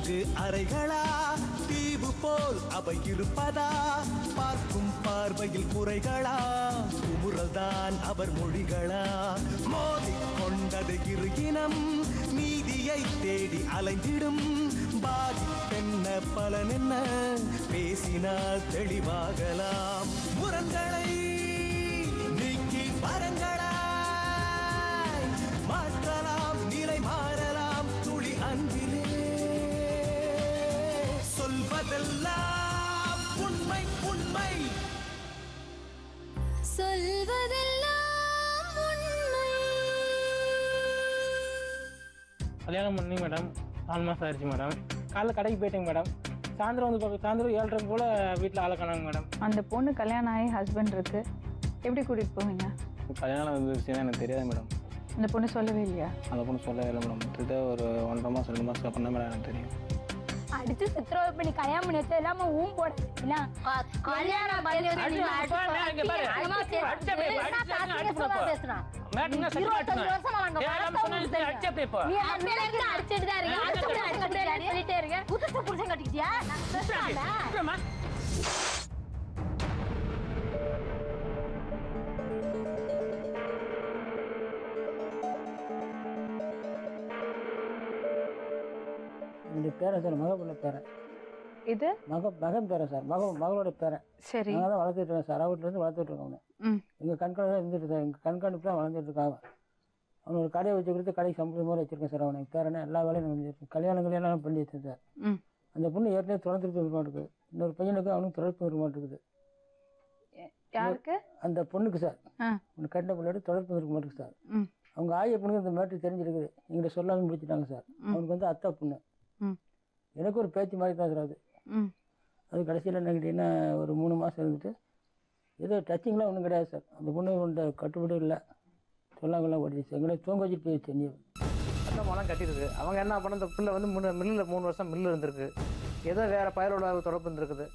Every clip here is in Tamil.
நான்கு அறைகளா தீவு போல் அவை இருப்பதா பார்க்கும் பார்வையில் குறைகளா குமுறல்தான் அவர் மொழிகளா மோதிக் கொண்டது இரு இனம் நீதியை தேடி அலைந்திடும் பாதிப்பென்ன பலன் என்ன பேசினால் தெளிவாகலாம் முரண்களை நீக்கி வரங்களாய் மாற்றலாம் நிலை மாறலாம் துளி அன்பிலே சொல்வதெல்லாம் உண்மை உண்மை சொல்வதெல்லாம் உண்மை கல்யாணம் பண்ணி மேடம் நாலு மாதம் ஆயிடுச்சு மேடம் காலைல கடைக்கு போயிட்டேங்க மேடம் சாயந்தரம் வந்து பார்க்க சாயந்தரம் ஏழரை போல் வீட்டில் ஆளை காணாங்க மேடம் அந்த பொண்ணு கல்யாணம் ஆகி ஹஸ்பண்ட் இருக்கு எப்படி கூட்டிட்டு போவீங்க கல்யாணம் வந்துருச்சுன்னா எனக்கு தெரியாது மேடம் அந்த பொண்ணு சொல்லவே இல்லையா அந்த பொண்ணு சொல்லவே இல்லை மேடம் கிட்ட ஒரு ஒன்றரை மாதம் ரெண்டு மாதத்துக்கு அப்புறம் தான் மேடம் எனக்கு தெரியும் அடிச்சு சித்திரவதை பண்ணி கல்யாணம் பண்ணி வச்சா இல்லாம ஊம் போட என்ன கல்யாணம் பண்ணி வச்சு நீ அடிச்சு அம்மா சரி, என்ன தாத்தா சும்மா பேசுறான். இருபத்தஞ்சு வருஷமா நாங்க வளர்த்தவங்களுக்கு தெரியும். நீ அன்னையில இருந்து அடிச்சிட்டு தான் இருக்க. அடிச்சு விடு, அடிச்சு விடுன்னு சொல்லிட்டே இருக்க. புதுசு புருஷன் கட்டிக்கிட்டியா? நான் பேசுறேன்ல. இந்த பேரன் சார் மகப்புள்ள பேரன் இது மக மகன் பேரன் சார் மக மகளோட பேரன் சரி நாங்கள் தான் வளர்த்துட்டு இருக்கோம் சார் அவுட்லேருந்து வளர்த்துட்டு இருக்கோம் அவனை ம் எங்கள் கண்காணி தான் இருந்துட்டு சார் எங்கள் கண்காணிப்பு தான் வளர்ந்துட்டு இருக்காங்க அவன் ஒரு கடையை வச்சு கொடுத்து கடைக்கு சம்பளம் மாதிரி வச்சிருக்கேன் சார் அவனுக்கு பேரனே எல்லா வேலையும் நடந்துருக்கு கல்யாணம் கல்யாணம் பண்ணி வச்சேன் சார் ம் அந்த பொண்ணு ஏற்கனவே தொடர்ந்து இருக்க மாட்டேங்குது இன்னொரு பையனுக்கு அவனுக்கு தொடர்பு இருக்க மாட்டேங்குது யாருக்கு அந்த பொண்ணுக்கு சார் ஆ ஒன்று கட்டின பிள்ளையோட தொடர்பு இருக்க மாட்டேங்குது சார் ம் அவங்க ஆய பொண்ணுக்கு இந்த மேட்ரு தெரிஞ்சிருக்குது எங்கிட்ட சொல்லாமல் முடிச்சிட்டாங்க சார் அவனுக்கு வந்து அத்தா பொண்ணு ம் எனக்கு ஒரு பேச்சு மாதிரி தான் சார் அது ம் அது கடைசியில் என்ன கேட்டிங்கன்னா ஒரு மூணு மாதம் இருந்துட்டு ஏதோ டச்சிங்லாம் ஒன்றும் கிடையாது சார் அந்த பொண்ணு கொண்ட கட்டுப்படி இல்லை சொல்லாங்கலாம் ஓடிச்சு எங்களை தூங்க வச்சுட்டு போயிடுச்சு நீ பணம் கட்டியிருக்கு அவங்க என்ன பண்ண இந்த பிள்ளை வந்து மூணு மில்லில் மூணு வருஷம் மில்லு இருந்திருக்கு ஏதோ வேறு பயலோட தொடர்பு இருந்திருக்குது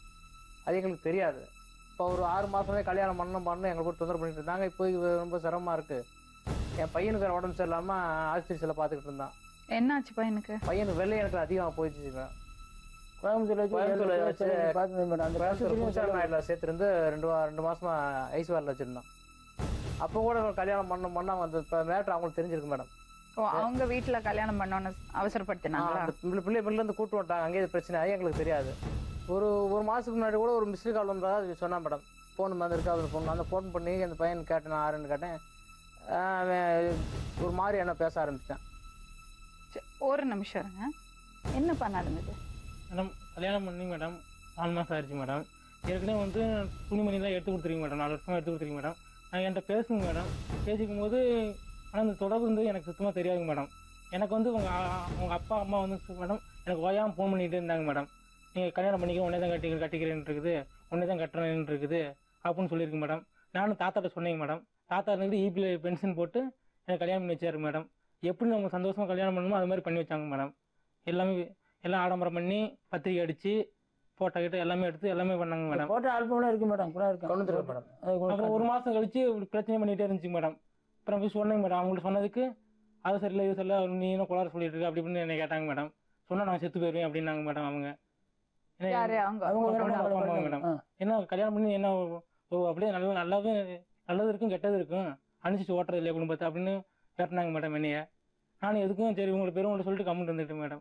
அது எங்களுக்கு தெரியாது இப்போ ஒரு ஆறு மாதமே கல்யாணம் பண்ணணும் பண்ணணும் எங்களுக்கு ஒரு தொந்தரவு பண்ணிட்டு இருந்தாங்க இப்போ இது ரொம்ப சிரமமாக இருக்குது என் பையனுக்கு உடம்பு சரியில்லாமல் ஆஸ்பத்திரியில் பார்த்துக்கிட்டு இருந்தான் என்னாச்சு பையனுக்கு பையனுக்கு வெள்ளை எனக்கு அதிகமாக போயிடுச்சு கோயம்புத்தூர்ல வச்சு கோயம்புத்தூர்ல ஏழு வச்சு வருஷம் பார்த்தேன் மேடம் அந்த கோயம்புத்தூர் பசங்க புதுசாக நாட்டில் சேர்த்துருந்து ரெண்டு வா ரெண்டு மாசமா ஐஸ் வாரில் வச்சுருந்தான் அப்போ கூட கல்யாணம் பண்ண பண்ணாங்க அந்த இப்போ மேட்ரு அவங்களுக்கு தெரிஞ்சிருக்கு மேடம் ஓ அவங்க வீட்டுல கல்யாணம் பண்ணோன்னு அவசரப்படுத்தினாங்களா அந்த பிள்ளை பிள்ளை பிள்ளைலேருந்து கூட்டு வந்துட்டாங்க அங்கேயே இது பிரச்சனை ஆகி எங்களுக்கு தெரியாது ஒரு ஒரு மாதத்துக்கு முன்னாடி கூட ஒரு மிஸ்டு கால் வந்ததா அது சொன்னான் மேடம் ஃபோன் வந்திருக்கு அவர் ஃபோன் அந்த ஃபோன் பண்ணி அந்த பையன் கேட்டேன் நான் ஆறுன்னு கேட்டேன் ஆஹ் அவன் ஒரு மாதிரி என்ன பேச ஆரம்பிச்சிட்டான் சரி, ஒரு நிமிஷம் இருங்க என்னப்பா நடந்தது மேடம் கல்யாணம் பண்ணி மேடம் நாலு மாதம் ஆயிடுச்சு மேடம் ஏற்கனவே வந்து துணிமணிலாம் எடுத்து கொடுத்துருங்க மேடம் நாலு வருஷமாக எடுத்து கொடுத்துருங்க மேடம் நான் என்கிட்ட பேசுங்க மேடம் பேசிக்கும் போது ஆனால் இந்த தொடர்பு வந்து எனக்கு சுத்தமாக தெரியாதுங்க மேடம் எனக்கு வந்து உங்கள் உங்க அப்பா அம்மா வந்து சு- மேடம் எனக்கு ஓயாமல் ஃபோன் பண்ணிகிட்டே இருந்தாங்க மேடம் நீங்கள் கல்யாணம் பண்ணிக்க உடனே தான் கட்டி கட்டிக்கிறேன்னு இருக்குது உடனே தான் கட்டுறேன்னு இருக்குது அப்படின்னு சொல்லியிருக்கு மேடம் நானும் தாத்தாட்ட சொன்னேங்க மேடம் தாத்தா இருந்துட்டு இபியில் பென்ஷன் போட்டு எனக்கு கல்யாணம் பண்ணி வச்சாரு மேடம் எப்படி நம்ம சந்தோஷமாக கல்யாணம் பண்ணணுமோ அது மாதிரி பண்ணி வச்சாங்க மேடம் எல்லாமே எல்லாம் ஆடம்பரம் பண்ணி பத்திரிக்கை அடித்து ஃபோட்டோ கிட்ட எல்லாமே எடுத்து எல்லாமே பண்ணாங்க மேடம் போட்டோ ஆல்பம்லாம் இருக்கு மேடம் கூட இருக்கு கொண்டு வந்துருக்கேன் மேடம் அது கொண்டு அப்புறம் ஒரு மாதம் கழிச்சு இப்படி பிரச்சனை பண்ணிகிட்டே இருந்துச்சு மேடம் அப்புறம் போய் சொன்னேங்க மேடம் அவங்கள்ட்ட சொன்னதுக்கு அது சரியில்லை இது சரியில்லை நீ என்ன குளார சொல்லிட்டு இருக்க அப்படி இப்படின்னு என்னை கேட்டாங்க மேடம் சொன்னா நான் செத்து போயிருவேன் அப்படின்னாங்க மேடம் அவங்க என்ன- யாரு அவங்க அவங்க அவங்க வேற அப்பா, மேடம், அம்மா மேடம் ஆ. என்ன கல்யாணம் பண்ணி என்ன ஓ அப்படியே நல்ல நல்லாவே நல்லது இருக்கும் கெட்டது இருக்கும் அனுசரிச்சு ஓட்டுறது இல்லையா குடும்பத்தை அப்படின்னு கேட்டாங்க மேடம் என்னைய நானும் எதுக்கும் சரி உங்களுக்கு பெருவங்கள்ட்ட சொல்லிட்டு கம்மிட்டு வந்துட்டேன் மேடம்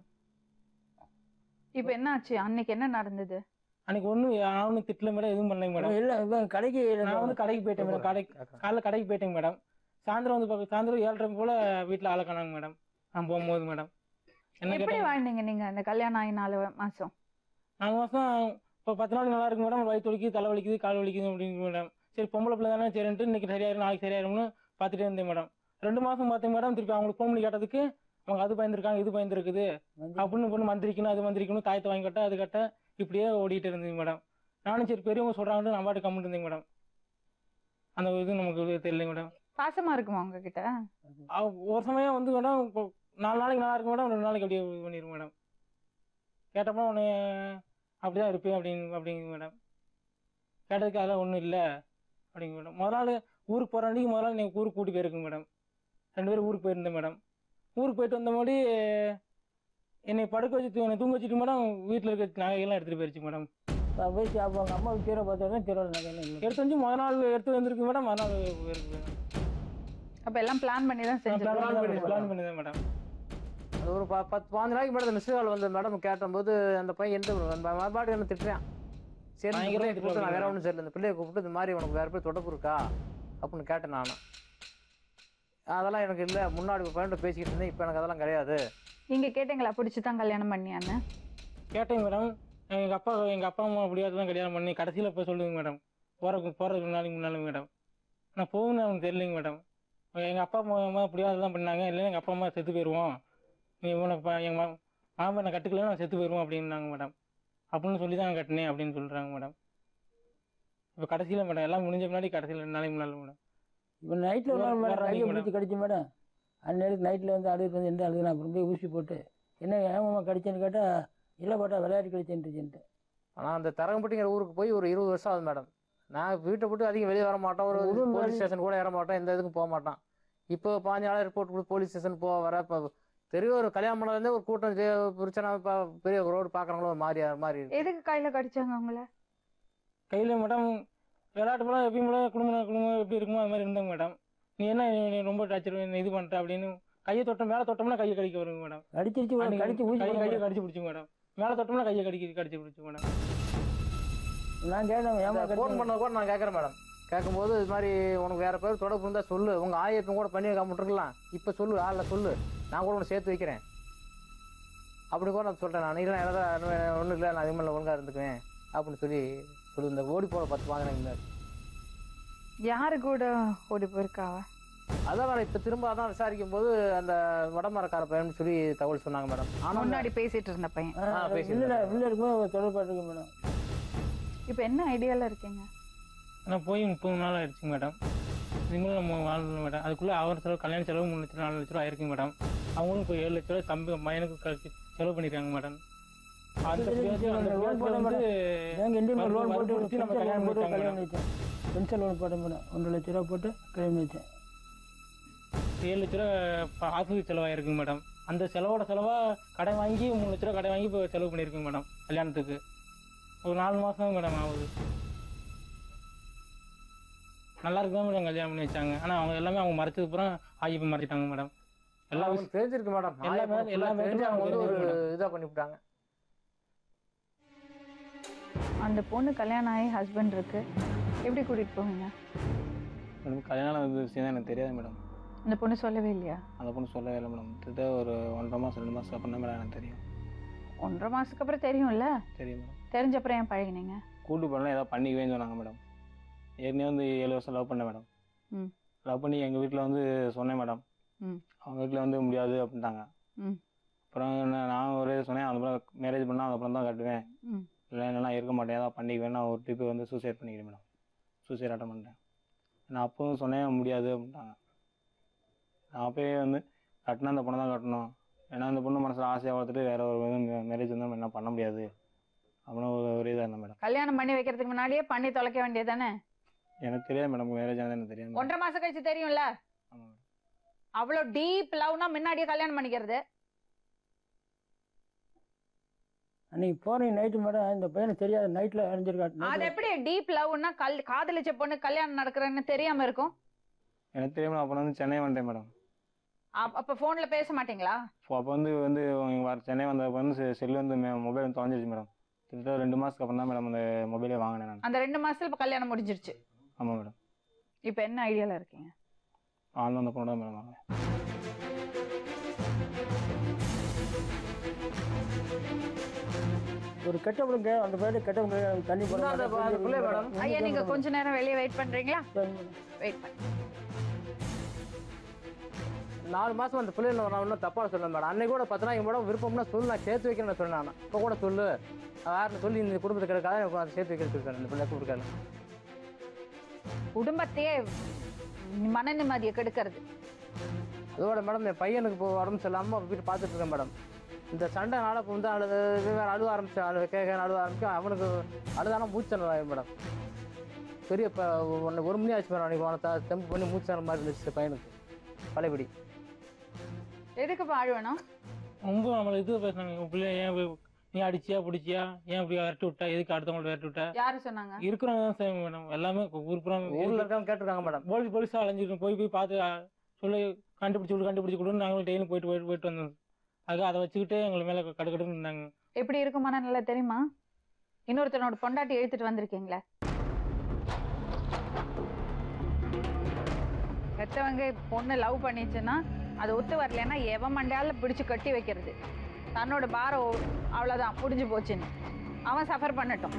இப்ப என்ன ஆச்சு அன்னைக்கு என்ன நடந்தது அன்னைக்கு ஒன்றும் அவனுக்கு திட்டல மேடம் எதுவும் பண்ணலைங்க மேடம் இல்ல இவன் கடைக்கு நான் வந்து கடைக்கு போயிட்டேன் மேடம் கடைக்கு காலைல கடைக்கு போயிட்டேங்க மேடம் சாயந்தரம் வந்து பார்க்க சாயந்தரம் ஏழரை போல வீட்டில் ஆளை காணாங்க மேடம் நான் போகும்போது மேடம் என்ன எப்படி கேட்டாங்க வாழ்ந்தீங்க நீங்க அந்த கல்யாணம் ஆகி நாலு மாசம் நாலு மாதம் இப்போ பத்து நாள் நல்லா இருக்கு மேடம் வயிற்று வலிக்குது தலை வலிக்குது கால் வலிக்குது அப்படிங்க மேடம் சரி பொம்பளை பிள்ளை தானே சரின்ட்டு இன்னைக்கு சரியாயிரும் நாளைக்கு சரியாயிரும்னு பார்த்துட்டே இருந்தேன் மேடம் ரெண்டு மாதம் பார்த்தேன் மேடம் திருப்பி அவங்களுக்கு ஃபோன் பண்ணி கேட்டதுக்கு அவங்க அது பயந்துருக்காங்க இது பயந்துருக்குது அப்படின்னு பொண்ணு மந்திரிக்கணும் அது மந்திரிக்கணும் தாயத்தை வாங்கி கட்ட அது கட்ட இப்படியே ஓடிட்டு இருந்தீங்க மேடம் நானும் சரி பெரியவங்க சொல்கிறாங்கன்னு நான் பாட்டு கம்மிட்டு இருந்தேங்க மேடம் அந்த இது நமக்கு தெரியலைங்க மேடம் பாசமா இருக்குமா உங்ககிட்ட அவ- ஒரு சமயம் வந்து மேடம் இப்போ நாலு நாளைக்கு நல்லா இருக்கும் மேடம் ரெண்டு நாளைக்கு அப்படியே இது பண்ணிடும் மேடம் கேட்டப்போ உன்னை அப்படிதான் இருப்பேன் அப்படிங்க அப்படிங்க மேடம் கேட்டதுக்கு அதெல்லாம் ஒன்றும் இல்லை அப்படிங்க மேடம் முதல் நாள் ஊருக்கு போகிற அன்றைக்கி முதல் நாள் நீங்கள் ஊருக்கு கூட்டி போயிருக்குங்க மேடம் ரெண்டு பேரும் ஊருக்கு போயிருந்தேன் மேடம் ஊருக்கு போயிட்டு வந்த மாதிரி என்னை படுக்க வச்சு தூ- என்னை தூங்க வச்சுட்டு மேடம் வீட்டில் இருக்க நகையெல்லாம் எடுத்துகிட்டு போயிருச்சு மேடம் நான் போய் அப்போ அவங்க அம்மாவுக்கு தீர பார்த்தோன்னா தீரோட நகையெல்லாம் இல்லை எடுத்து வந்து முத நாள் எடுத்து வந்திருக்கு மேடம் மறுநாள் இருக்கு அப்ப எல்லாம் பிளான் பண்ணி தான் செஞ்சு பிளான் பண்ணிதான் மேடம் அது ஒரு ப பத்து பாஞ்சு நாளைக்கு மேடம் மிஸ் கால் வந்து மேடம் கேட்டபோது அந்த பையன் எந்த மறுபாடு என்ன திட்டுறான் சரி இந்த பயங்கரமா பிள்ளைய கூப்பிட்டு நான் வேற திட்டுவாங்க. ஒன்றும் சரியில்லை இந்த பிள்ளைய கூப்பிட்டு இந்த மாதிரி உனக்கு வேற போய் தொடர்பு இருக்கா அப்படின்னு கேட்டேன் நான் அதெல்லாம் எனக்கு இல்லை முன்னாடி பையன்கிட்ட பேசிக்கிட்டு இருந்தேன் இப்போ எனக்கு அதெல்லாம் கிடையாது நீங்க கேட்டீங்களா பிடிச்சி தான் கல்யாணம் பண்ணியான்னு கேட்டேங்க மேடம் எங்கள் அப்பா எங்கள் அப்பா அம்மா அப்படியாவது தான் கல்யாணம் பண்ணி கடைசியில் போய் சொல்லுங்க மேடம் போகிறக்கு போகிறதுக்கு முன்னாடி முன்னாலும் மேடம் நான் போகணும்னு அவனுக்கு தெரியலைங்க மேடம் எங்கள் அப்பா அம்மா அம்மா அப்படியாவது தான் பண்ணாங்க இல்லைன்னா எங்கள் அப்பா அம்மா செத்து போயிடுவோம் நீ உனக்கு எங்கள் மா மாமா நான் கட்டுக்கல நான் செத்து போயிடுவோம் அப்படின்னாங்க மேடம் அப்படின்னு சொல்லி தான் நான் கட்டினேன் அப்படின்னு சொல்கிறாங்க மேடம் இப்போ கடைசியில் மேடம் எல்லாம் முடிஞ்ச முன்னாடி கடைசியில் ரெண்டு நாளைக்கு முன்னாடி மேடம் இப்போ நைட்டில் ஒரு நாள் மேடம் வர்றாங்க கையை மேடம். பிடிச்சி கடிச்சு மேடம் அந்நேரத்துக்கு நைட்டில் வந்து அழுது வந்து எந்த அழுது நான் அப்புறம் போய் ஊசி போட்டு என்ன ஏமாம்மா கடிச்சேன்னு கேட்டால் இல்லை பாட்டா விளையாட்டு கடிச்சேன்ட்டுச்சுன்ட்டு ஆனால் அந்த தரங்கப்பட்டிங்கிற ஊருக்கு போய் ஒரு இருபது வருஷம் ஆகுது மேடம் நான் வீட்டை விட்டு அதிகம் வெளியே வர மாட்டோம் ஒரு ஒரு போலீஸ் நாள் ஸ்டேஷன் கூட ஏற மாட்டோம் எந்த இதுக்கும் போக மாட்டான் இப்போ பாஞ்சு நாள் ரிப்போர்ட் கொடுத்து போலீஸ் ஸ்டேஷன் போக வர இப்போ தெரிய ஒரு கல்யாணம் பண்ணதுலேருந்தே ஒரு கூட்டம் ஜெ- பிரச்சனை இப்போ பெரிய ரோடு பார்க்குறவங்களும் ஒரு மாதிரி மாதிரி இருக்கு. எதுக்கு கையில கடிச்சாங்க உங்கள கையில் மேடம் விளையாட்டு போல எப்பயும் போல குடும்பம் குடும்பம் எப்படி இருக்குமோ அது மாதிரி இருந்தாங்க மேடம் நீ என்ன நீ ரொம்ப டார்ச்சர் இது பண்ணிட்ட அப்படின்னு கையை தொட்டம் மேலே தொட்டோம்னா கையை கடிக்க வருங்க மேடம் கடிச்சிருச்சு அன்னைக்கு கடிச்சு ஊசி கை போட கையை மேடம். கடிச்சு பிடிச்சி மேடம் மேலே தொட்டோம்னா கையை கடிக்க கடிச்சு பிடிச்சி மேடம் நான் கேட்டேன் ஏமா ஃபோன் பண்ண கூட நான் கேட்குறேன் மேடம் கேட்கும்போது இது மாதிரி உனக்கு வேற பேர் தொடர்பு இருந்தால் சொல்லு உங்கள் ஆயிரத்தும் கூட பண்ணி வைக்காம விட்டுருக்கலாம் இப்போ சொல்லு ஆளில் சொல்லு நான் கூட உன்னை சேர்த்து வைக்கிறேன் அப்படி கூட நான் சொல்கிறேன் நான் இல்லை எனக்கு ஒன்றும் இல்லை நான் இதுமாதிரி ஒழுங்காக இருந்துக்குவேன் அப்படின்னு சொல்லி சொல்லி இந்த ஓடி போட பத்து வாங்கினேங்க யாரு கூட ஓடி போயிருக்காவ அதான் மேடம் இப்போ திரும்ப அதான் விசாரிக்கும் போது அந்த வடமரக்கார பையன் சொல்லி தகவல் சொன்னாங்க மேடம் ஆனால் முன்னாடி பேசிட்டு இருந்த பையன் ஆ, பேசிட்டு இல்லை இல்லை இருக்கும்போது தொடர்பாட்டுருக்கு மேடம் இப்ப என்ன ஐடியால இருக்கீங்க ஆனால் போய் முப்பது நாள் ஆயிடுச்சு மேடம் இதுமாதிரி நம்ம வாழணும் மேடம் அதுக்குள்ளே அவர் செலவு கல்யாண செலவு மூணு லட்சம் நாலு லட்ச ரூபா ஆயிருக்கு மேடம் அவங்களும் இப்போ ஏழு லட்ச ரூபா தம்பி பையனுக்கு க- செலவு பண்ணியிருக்காங்க மேடம் அந்த பிரியாணி அந்த லோன் போட பிரியாணில வந்து எங்கள் இந்தியன் மறுபடியும் லோன் போட்டு வற்புறுத்தி நம்ம பென்ஷன் கல்யாணம் லோன் போட்டு பண்ணிட்டாங்க கல்யாணம் வச்சேன் பென்ஷன் லோன் போட்டேன் மேடம் ஒன்றரை லட்ச ரூபா போட்டு கல்யாணம் வச்சேன் ஏழு லட்ச ரூபா இப்போ ஆஃபீஸ் செலவாயிருக்குங்க மேடம் அந்த செலவோட செலவா கடன் வாங்கி மூணு லட்ச ரூபா கடன் வாங்கி இப்போ செலவு பண்ணியிருக்குங்க மேடம் கல்யாணத்துக்கு ஒரு நாலு மாதம் மேடம் ஆகுது நல்லா இருக்கு தான் மேடம் கல்யாணம் பண்ணி வச்சாங்க ஆனால் அவங்க எல்லாமே அவங்க மறைச்சது பூரா ஆகி போய் மறைச்சிட்டாங்க மேடம் எல்லா விஷயம் அவங்களுக்கு தெரிஞ்சிருக்கு மேடம் எல்லா மேல- எல்லா தெரிஞ்சு அவங்க வந்து ஒரு மேலயும் இதாக பண்ணிவிட்டாங்க அந்த பொண்ணு கல்யாணம் ஆகி ஹஸ்பண்ட் இருக்கு எப்படி கூட்டிட்டு போவீங்க மேடம் கல்யாணம் வந்து விஷயம் தான் எனக்கு தெரியாது மேடம் அந்த பொண்ணு சொல்லவே இல்லையா அந்த பொண்ணு சொல்லவே இல்லை மேடம் கிட்ட ஒரு ஒன்றரை மாதம் ரெண்டு மாதம் அப்புறம் தான் மேடம் எனக்கு தெரியும் ஒன்றரை மாசத்துக்கு அப்புறம் தெரியும்ல தெரியும் மேடம் தெரிஞ்ச அப்புறம் ஏன் பழகினீங்க கூட்டு போனால் ஏதாவது பண்ணிக்குவேன்னு சொன்னாங்க மேடம் ஏற்கனவே வந்து ஏழு வருஷம் லவ் பண்ணேன் மேடம் ம். லவ் பண்ணி எங்கள் வீட்டில் வந்து சொன்னேன் மேடம் ம். அவங்க வீட்டில் வந்து முடியாது அப்படின்ட்டாங்க ம். அப்புறம் என்ன- நான் ஒரே சொன்னேன் அதுக்கப்புறம் மேரேஜ் பண்ணால் அதுக்கப்புறம் தான் கட்டுவேன் ம். இல்லை இல்லைனா இருக்க மாட்டேன் ஏதாவது பண்ணிக்குவேன் நான் ஒரு ட்ரிப்பு வந்து சூசைட் பண்ணிக்கிறேன் மேடம் சூசைட் அட்டன் பண்ணிட்டேன் நான் அப்பவும் சொன்னேன் முடியாது அப்படின்ட்டாங்க நான் அப்பயே வந்து கட்டினா அந்த பொண்ணை தான் கட்டணும் ஏன்னா அந்த பொண்ணு மனசில் ஆசையாக வளர்த்துட்டு வேற ஒரு மேரேஜ் வந்து நம்ம என்ன பண்ண முடியாது அப்படின்னு ஒரு ஒரு இதாக இருந்தேன் மேடம் கல்யாணம் பண்ணி வைக்கிறதுக்கு முன்னாடியே பண்ணி தொலைக்க வேண்டியதானே எனக்கு தெரியாது மேடம் மேரேஜ் ஆனது எனக்கு தெரியாது மேடம் ஒன்றரை மாசம் கழிச்சு தெரியும்ல ஆமாம் மேடம் அவ்வளவு டீப் லவ்னா முன்னாடியே கல்யாணம் பண்ணிக்கிறது அன்னைக்கு போகிறேன் நைட்டு மேடம் இந்த பையனுக்கு தெரியாது நைட்டில் அது அரைஞ்சிருக்காட்டு எப்படி டீப் லவ்னா கல் காதலிச்ச பொண்ணு கல்யாணம் நடக்கிறன்னு தெரியாம இருக்கும் எனக்கு தெரியாமல் அப்புறம் வந்து சென்னை வந்துட்டேன் மேடம் அப்- அப்ப போன்ல பேச மாட்டீங்களா அப்போ வந்து வந்து இங்க வர சென்னை வந்தப்போ வந்து செ- செல்லு வந்து மொபைல் வந்து தொலைஞ்சிருச்சு மேடம் கிட்டத்தட்ட ரெண்டு மாதத்துக்கு அப்புறம் தான் மேடம் அந்த மொபைலே வாங்கினேன் நான் அந்த ரெண்டு மாசத்துல இப்ப கல்யாணம் முடிஞ்சிருச்சு ஆமாம் மேடம் இப்ப என்ன ஐடியால இருக்கீங்க ஆன்லைன் அந்த பொண்ணு தான் மேடம் வாங்கினேன் ஒரு கெட்டவனுக்கு அந்த பையன் கெட்டவனுக்கு தண்ணி போட இன்னும் அந்த மாட்டேன், அந்த பிள்ளை மேடம் ஐயா நீங்க கொஞ்ச நேரம் வெளியே வெயிட் பண்றீங்களா சரி மேடம். வெயிட் பண்ணு நாலு மாசம் அந்த பிள்ளைல நான் ஒன்றும் தப்பாக சொல்ல மேடம் அன்னைக்கு கூட பத்து நாளைக்கு மேடம் விருப்பம்னா சொல்லு நான் சேர்த்து வைக்கிறேன்னு சொன்னேன் நான் இப்போ கூட சொல்லு யாருன்னு சொல்லி இந்த குடும்பத்துக்கு கிடைக்காத எனக்கு அதை சேர்த்து வைக்கிறது இருக்காரு இந்த பிள்ளை கொடுக்கல குடும்பத்தையே மன நிம்மதியை கெடுக்கிறது அதோட மேடம் என் பையனுக்கு இப்போ உடம்பு சரியில்லாமல் வீட்டு பார்த்துட்டு இருக்கேன் மேடம் இந்த சண்டைனால இப்போ வந்து அழுது வேறு அழுவ ஆரம்பிச்சு அழு கேட்க அழுவ ஆரம்பிச்சு அவனுக்கு அழுதானா மூச்சல் ஆகும் மேடம் பெரிய இப்போ ஒன்று ஒரு மணி ஆச்சு மேடம் அன்னைக்கு அவனை த- தெம்பு பண்ணி மூச்சல் மாதிரி இருந்துச்சு பையனுக்கு பழையபடி எதுக்கு அழுவணும் ரொம்ப நம்மள இது பேசுனாங்க உன் பிள்ளை ஏன் இப்படி- நீ அடிச்சியா பிடிச்சியா ஏன் இப்படி விரட்டி விட்டா எதுக்கு அடுத்தவங்கள்ட்ட விரட்டி விட்டா யாரு சொன்னாங்க இருக்கிறவங்க தான் சார் மேடம் எல்லாமே ஊர் புறம் ஊர்ல இருக்கவங்க கேட்டிருக்காங்க மேடம் போலீஸ் போலீஸாக அலைஞ்சிட்டு போய் போய் பார்த்து ஆ, சொல்லி கண்டுபிடிச்சி கொடு கண்டுபிடிச்சி கொடுன்னு நாங்களும் டெய்லியும் போயிட்டு போயிட்டு போயிட்டு வந்தோம் அதுக்கு அதை வச்சுக்கிட்டு எங்களை மேலே கடுக்கடுன்னு இருந்தாங்க எப்படி இருக்குமானா நல்லா தெரியுமா இன்னொருத்தனோட பொண்டாட்டி இழுத்துட்டு வந்திருக்கீங்களே பெத்தவங்க பொண்ணு லவ் பண்ணிச்சுன்னா அது ஒத்து வரலைன்னா எவன் மண்டையால பிடிச்சு கட்டி வைக்கிறது தன்னோட பாரம் ஒ- அவ்வளவுதான் முடிஞ்சு போச்சுன்னு அவன் சஃபர் பண்ணட்டும்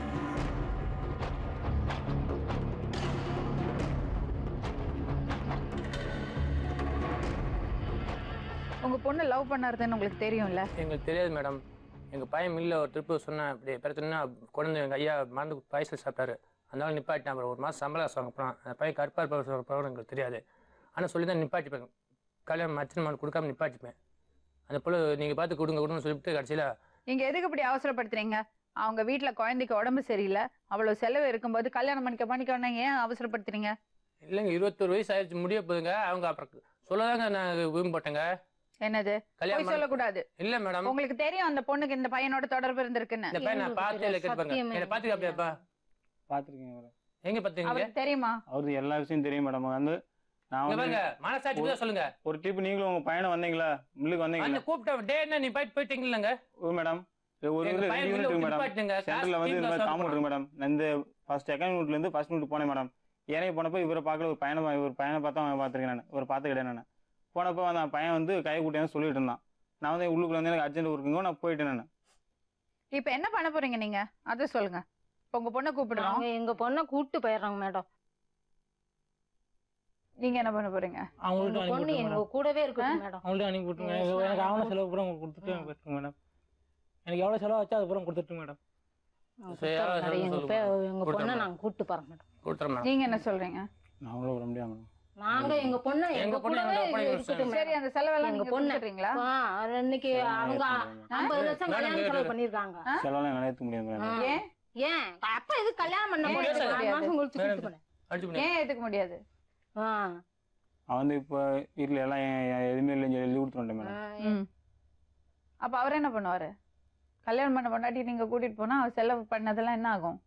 உங்க பொண்ணு லவ் பண்ணறதுன்னு உங்களுக்கு தெரியும்ல எங்களுக்கு தெரியாது மேடம் எங்கள் பையன் மில்ல ஒரு ட்ரிப்பு சொன்னேன் இப்படி பிரச்சனைனா கொண்டு வந்து எங்கள் ஐயா மருந்து பாய்ச்சல் சாப்பிட்டாரு அதனால நிப்பாட்டினேன் அப்புறம் ஒரு மாதம் சம்பளம் காசு வாங்க போனான் அந்த பையன் கருப்பாக இருப்பார் எங்களுக்கு தெரியாது ஆனால் சொல்லி தான் நிப்பாட்டிப்பேன் கல்யாணம் மச்சன் மாடு கொடுக்காம நிப்பாட்டிப்பேன் அந்த பொண்ணு நீங்கள் பார்த்து கொடுங்க கொடுங்கன்னு சொல்லிட்டு கடைசியில் நீங்க எதுக்கு இப்படி அவசரப்படுத்துறீங்க அவங்க வீட்ல குழந்தைக்கு உடம்பு சரியில்லை அவ்வளவு செலவு இருக்கும்போது கல்யாணம் பண்ணிக்க பண்ணிக்கணும் ஏன் அவசரப்படுத்துறீங்க இல்லைங்க இருபத்தொரு வயசு ஆயிடுச்சு முடிய போகுதுங்க அவங்க அப்புறம் சொல்லதாங்க நான் விரும்ப போட்டேங்க என்னது போய் கல்யாணம் பண்ண- சொல்லக்கூடாது இல்லை மேடம் உங்களுக்கு தெரியும் அந்த பொண்ணுக்கு இந்த பையனோட தொடர்பு இருந்திருக்குன்னு இந்த பையன் நான் எங்களுக்கு பார்த்தே இல்லை தெரியாது, கேட்பாங்க சத்தியமே என்னை பார்த்துக்க அப்படியாப்பா பார்த்துருக்கேன் அவரை எங்கே பார்த்தீங்க அவருக்கு தெரியுமா அவருக்கு எல்லா விஷயம் தெரியும் மேடம் வந்து நான் இங்க வந்து பாருங்க மனசாட்சி தான் சொல்லுங்க ஒரு ட்ரிப் நீங்களும் உங்க பையனை வந்தீங்களா மில்லுக்கு அந்த வந்தீங்களா கூப்பிட்ட டே என்ன நீ போயிட்டு போயிட்டீங்களங்க ஓ மேடம் ஒரு எங்க ஊர்ல பையன் ரெண்டு யூனிட் உள்ள இருக்கு மேடம் நிப்பாட்டுங்க. சென்டர்ல வந்து இந்த காசு மாதிரி காசு காம்பவுண்ட் இருக்கு மேடம் நான் இந்த ஃபர்ஸ்ட் செகண்ட் யூனிட்ல இருந்து ஃபர்ஸ்ட் யூனிட் போனேன் மேடம் இறங்கி போனப்போ இவரை பார்க்கல ஒரு பையனை ஒரு பையனை பார்த்தா அவன் பார்த்துருக்கேன் நான் ஒரு பார்த்து கிடையாது நான் போனப்போ அந்த பையன் வந்து கை கூட்டியாந்து சொல்லிட்டு இருந்தான் நான் வந்து உள்ளுக்குள்ள வந்து எனக்கு அர்ஜென்ட் இருக்குங்க நான் போயிட்டேன் நான் இப்ப என்ன பண்ண போறீங்க நீங்க அதை சொல்லுங்க இப்ப உங்க பொண்ணை கூப்பிடுறோம் நாங்க எங்க பொண்ணை கூட்டு போயிடுறோங்க மேடம் நீங்க என்ன பண்ண போறீங்க அவங்கள்ட்ட எங்க அனுப்பி பொண்ணு விட்டுருங்க எங்க மேடம் கூடவே இருக்கட்டும் மேடம் அவங்கள்ட்ட அனுப்பி விட்டுருங்க Yes, எனக்கு madam. ஆவண செலவு பூரா உங்களுக்கு கொடுத்துட்டு ம். போயிருங்க மேடம் எனக்கு எவ்வளோ செலவு ஆச்சோ அது பூரா கொடுத்துட்டு மேடம் சரி, கொடுத்துறோம் யாராவது மேடம். எங்க சொல்லுங்க. பே- எங்க கொடுத்துறோம் பொண்ணை மேடம். நாங்க கூட்டு போறோம் மேடம் கொடுத்துறேன் மேடம் நீங்க என்ன சொல்றீங்க நான் அவ்வளோ வர முடியாது மேடம் நாங்க எங்க பொண்ணை எங்க எங்க பொண்ணை கூடவே எங்க ஒப்படைக்க இருக்கட்டும் சரி மேடம். அந்த செலவெல்லாம் எங்க நீங்க பொண்ணு. கொடுத்துறீங்களா ஆ, அன்னைக்கு அவங்க ஐம்பது லட்சம் மேடம், கல்யாணம் மேடம். செலவு பண்ணிருக்காங்க செலவெல்லாம் என்னால் ஏற்க முடியாது மேடம் ஆ. ஏன் ஏன் அப்ப எது கல்யாணம் பண்ண ஏன் போது ஏத்துக்க நாலு முடியாது? மாசம் கழிச்சு மேடம். கூட்டு போனேன். அடிச்சு பண்ணி ஏன் ஏத்துக்க முடியாது ஆ, அவன் வந்து இப்போ வீட்டில் எல்லாம் எ- எ- எதுவுமே இல்லைன்னு சொல்லி எழுதி கொடுத்துருவேன் ஆ, மேடம் ம். அப்ப அவர் என்ன பண்ணுவாரு கல்யாணம் பண்ண பொண்டாட்டி நீங்க கூட்டிட்டு போனா அவர் செலவு பண்ணதெல்லாம் என்ன ஆகும்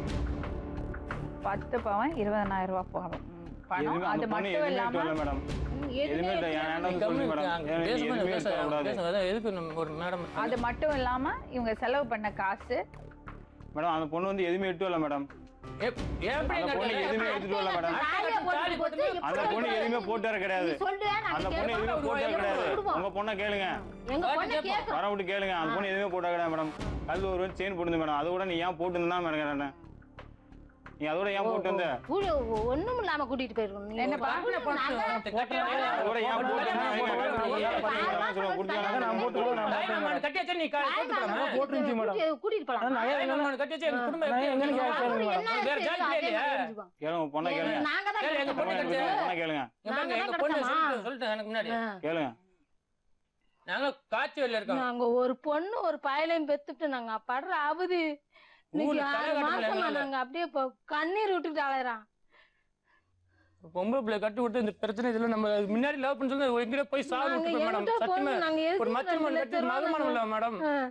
பத்து பவன் இருபதனாயிரம் ரூபாய் போகும் ம். பணம் எதுவுமே அது அந்த பொண்ணு மட்டும் எதுவுமே இல்லாம எடுத்து வரல மேடம் எதுவுமே எதுவுமே இல்லை என் எடுத்து வேண்டாம்னு சொல்லு மேடம் ஏன்னா நீ எதுவுமே எடுத்து வரக்கூடாது பேசுங்க அதான் எதுக்கு நம்ம ஒரு மேடம் அது மட்டும் இல்லாம இவங்க செலவு பண்ண காசு மேடம் அந்த பொண்ணு வந்து எதுவுமே எடுத்து வரல மேடம் எப்படி அந்த பொண்ணு எதுவுமே எடுத்துட்டு வரல மேடம் தாலியை போட்டு கொடுத்து அந்த எப்படி பொண்ணு எதுவுமே போட்டு வர கிடையாது நீ சொல்லுடா, நாங்க அந்த பொண்ணு கேட்போம். எதுவுமே போட்டு வர கிடையாது கொடுப்போம். உங்க பொண்ணை கேளுங்க எங்க பொண்ணை கேட்கறோம். வர விட்டு கேளுங்க அந்த பொண்ணு எதுவுமே போட்டு வர கிடையாது மேடம் கல் ஒரு செயின் போட்டு மேடம் அதை கூட நீ ஏன் போட்டு இருந்தா மேடம் கேட்டேன் நீ அதோட ஏன் போட்டு வந்த கூடி ஒண்ணும் இல்லாம கூட்டிட்டு போயிருக்கணும் நீங்க என்னப்பா? ஒரு பொண்ணு நாங்க- அதோட ஏன் போட்டு வந்தா கொடுத்தீங்கன்னா நான் போட்டுக்கிறேன் நான் கட்டியாச்சு நீ நாங்க போட்டுருந்துச்சு மேடம். கூட்டி- கூட்டிட்டு போலாம் ஆனா நகை எல்லாம் கட்டியாச்சு எங்க குடும்பம் நான் எப்படி எங்கன்னு இருக்கு? கேட்கறேன் அவரு என்ன வேற ஜாதி தெரியும், அதே இல்லையா? மாதிரி தெரிஞ்சுக்குவோம். கேளுங்க உங்க பொண்ணை கேளுங்க நாங்க தான் கேளு, எங்க கேட்கறோம். பொண்ணு உங்க கிடைச்சது. பொண்ணை கேளுங்க இங்க பாருங்க, நாங்க எங்க தான் பொண்ணு கிடைச்சோமா? சொல்லிட்டு- சொல்லிட்டேன் எனக்கு முன்னாடி ஆ. கேளுங்க நாங்க காய்ச்சல் இருக்கோம் நாங்க ஒரு பொண்ணு ஒரு பயலையும் பெத்துட்டு நாங்க படுற அவதி இன்னைக்கு ஊர்ல ஆறு களை மாசமா கட்டுல நாங்க அப்படியே இப்ப கண்ணீர் விட்டுட்டு அலையறான் பொம்பளை பிள்ளை கட்டி விட்டு இந்த பிரச்சனை இதுல நம்ம முன்னாடி லவ் பண்ணி சொல்லி எங்கிட்ட போய் சாவு நாங்க விட்டுருப்போம் மேடம் எங்கிட்ட சத்தியமா பொண்ணு நாங்க ஒரு எதுக்கு மச்சம் ரெண்டு கட்டி லட்சம் ரூபா மகமானம் இல்ல நாங்க- மேடம் ஆ.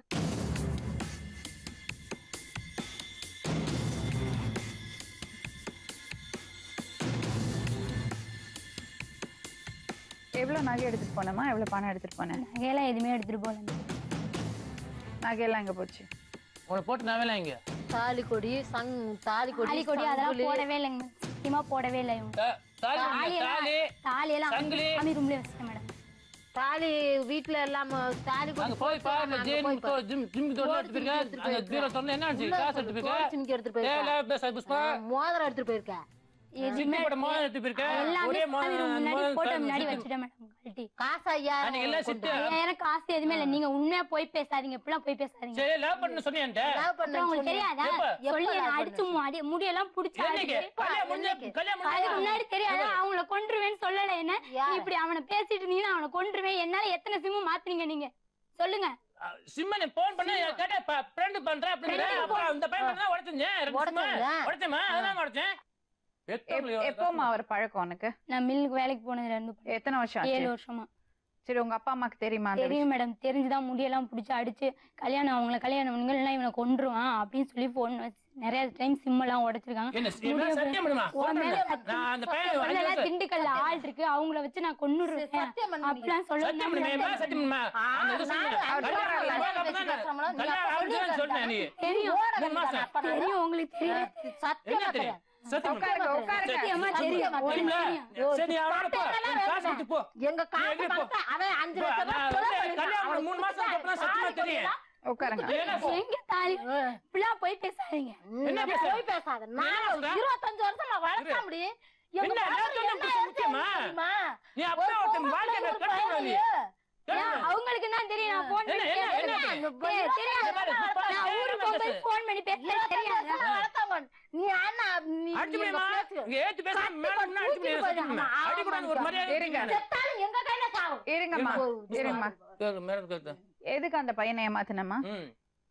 எவ்வளவு நகை எடுத்துட்டு போனேமா எவ்வளவு பணம் எடுத்துட்டு போனேன் நகையெல்லாம் எதுவுமே எடுத்துட்டு போகல நகையெல்லாம் எங்க போச்சு உன்னை போட்டு நான் வேலை இங்க தாலி கொடி சங் தாலி கொடி தாலி கொடி அதெல்லாம் சங்கிலி. போடவே இல்லைங்க சத்தியமா போடவே இல்லை இவங்க தா- தாலி தாலி எல்லாம் தாலி தாலி எல்லாம் சங்கிலி. சாமி ரூம்லயே வச்சிட்டேன் மேடம் தாலி வீட்டுல எல்லாம் தாலி கொடி அங்க போய் பாரு அங்க ஜிம் போய் பாரு. ஜிம் ஜிம் தோட கோட் எடுத்து போயிருக்க எடுத்துட்டு அந்த போயிருக்க. ஜீரோ சொன்ன என்ன ஆச்சு உள்ள காசு எடுத்து கோட் போயிருக்க சிமிக்கி எடுத்துட்டு ஏல போயிருக்க பேச புஷ்பா மோதிரம் எடுத்துட்டு போயிருக்க சின்ன போட மோதிரம் எடுத்து போயிருக்க எல்லாமே ஒரே சாமி ரூம் முன்னாடி மோதிரம் போட்டோ முன்னாடி சிட்டு. வச்சுட்டேன் மேடம் கழட்டி காசு ஐயா அன்னைக்கு எல்லாம் சிட்டு ஐயாயிரம் காசு எதுவுமே இல்லை நீங்க உண்மையா போய் பேசாதீங்க இப்படிலாம் போய் பேசாதீங்க சரி லவ் பண்ணு சொன்னியா என்கிட்ட? அப்புறம் உங்களுக்கு தெரியாதா எப்ப? சொல்லி எப்ப என்னை love அடிச்சு முடி முடியெல்லாம் புடிச்சு என்னைக்கு? அடிச்சு கல்யாணம் முடிஞ்ச- கல்யாணம் அதுக்கு முடிஞ்ச- முன்னாடி தெரியாதா அவங்கள கொன்றுவேன்னு சொல்லல என்ன யார்? நீ இப்படி அவனை பேசிட்டு இருந்தீங்கன்னா அவனை கொன்றுவேன் என்னால எத்தனை சிம்மு மாத்துனீங்க நீங்க சொல்லுங்க சிம்மனை போன் பண்ண கேட்ட ஃப்ரெண்ட் பண்றேன் அப்படிங்கிற Friend அப்புறம் இந்த பையன் பண்ணா உடைச்சேன் ரெண்டு சிம்ம உடைச்சீங்களா? உடைச்சேமா அதெல்லாம் உடைச்சேன் எப்- எப்போம்மா அவர் பழக்கம் உனக்கு நான் மில்லுக்கு வேலைக்கு போனதுல இருந்து எத்தனை வருஷம் ஆச்சு ஏழு வருஷமா சரி உங்க அப்பா அம்மாக்கு தெரியுமா அந்த தெரியும் மேடம் தெரிஞ்சுதான் முடியெல்லாம் பிடிச்சி அடிச்சு கல்யாணம் அவங்கள கல்யாணம் பண்ணுங்க இல்லைன்னா இவனை கொன்றுவான் அப்படின்னு சொல்லி போன் நிறைய டைம் சிம் எல்லாம் உடைச்சிருக்காங்க என்ன என்ன சத்தியம் பண்ணுமா உன் மேல நான் அந்த பையன் சத்தியம் அஞ்சு பண்ணல, வருஷம் திண்டுக்கல்ல ஆள் இருக்கு அவங்கள வச்சு நான் கொன்னுடுவேன் சத்தியம் பண்ணுங்க. அப்படிலாம் சொல்ல சத்தியம் பண்ணுமே மேல சத்தியம் பண்ணுமா அந்த இது சொன்னீங்க. நானும் கல்யாணம் அஞ்சு ஆகல, வருஷம் அப்பதான் பேசுறோம்ல, நீ கல்யாணம் அப்ப ஆகுதுன்னு சொன்னேன் நீ தெரியும் மூணு மாசம் தெரியும் உங்களுக்கு தெரியும் சத்தியமா என்ன தெரியும் சத்தியம் பண்ணு. உட்காருங்க உட்காருங்க சத்தியமா தெரியும் தெரியுமில? தெரியும். சரி அவனோட போ சத்தியம் உன் காசு கொடுத்து போ எங்க காசு எங்க போ? பணத்தை அவன் அஞ்சு போ, லட்சம் நான் ரூபாய் வந்து கல்யாணம் பண்ண மூணு மாசம் அப்புறம் சத்தியமா தெரியும் உட்காருங்க ஏன்னா போ. எங்க தாலி இப்படிலாம் போய் பேசாதீங்க என்ன என்ன பேசுற? போய் பேசாத நான் சொல்ற? இருபத்தஞ்சு வருஷமா வளர்க்க முடியும் எங்க என்ன, பாப்பா நேரத்துல என்ன புடிச்சு முக்கியமா? தெரியுமா? நீ அப்பவே ஒரு ஒருத்தன் பொம்பளை வாழ்க்கையை ஒரு கட்டணும் நீ பையன் கட்டணும். அவங்களுக்கு தான் தெரியும் நான் போன் என்ன, பண்ணி என்ன, என்ன பேசுறேன். தெரியும்? தெரியும், தெரியும். இந்த மாதிரி இப்ப நான் நேரமா ஊருக்கு போகும்போது பேசு. போன் பண்ணி பேசுறேன் இருபத்தஞ்சு தெரியாதா வருஷமா வளர்த்தவங்க. நீ அண்ணா நீ அடிச்சு நீ போயிமா? பேசு. இங்க ஏத்து பேசுனா மேல முன்ன அடிச்சு போயிரு, சத்தியம் பண்ணு. ஆமா, அடிக்கூடாது, ஒரு ஆமா. மரியாதை இருங்க. இருக்கணும். செத்தாலும் எங்க கையில சாவும் இருங்கம்மா இருங்கம்மா கேளு, மேல கேளு. எதுக்கு அந்த பையனை ஏமாத்தினம்மா ம்.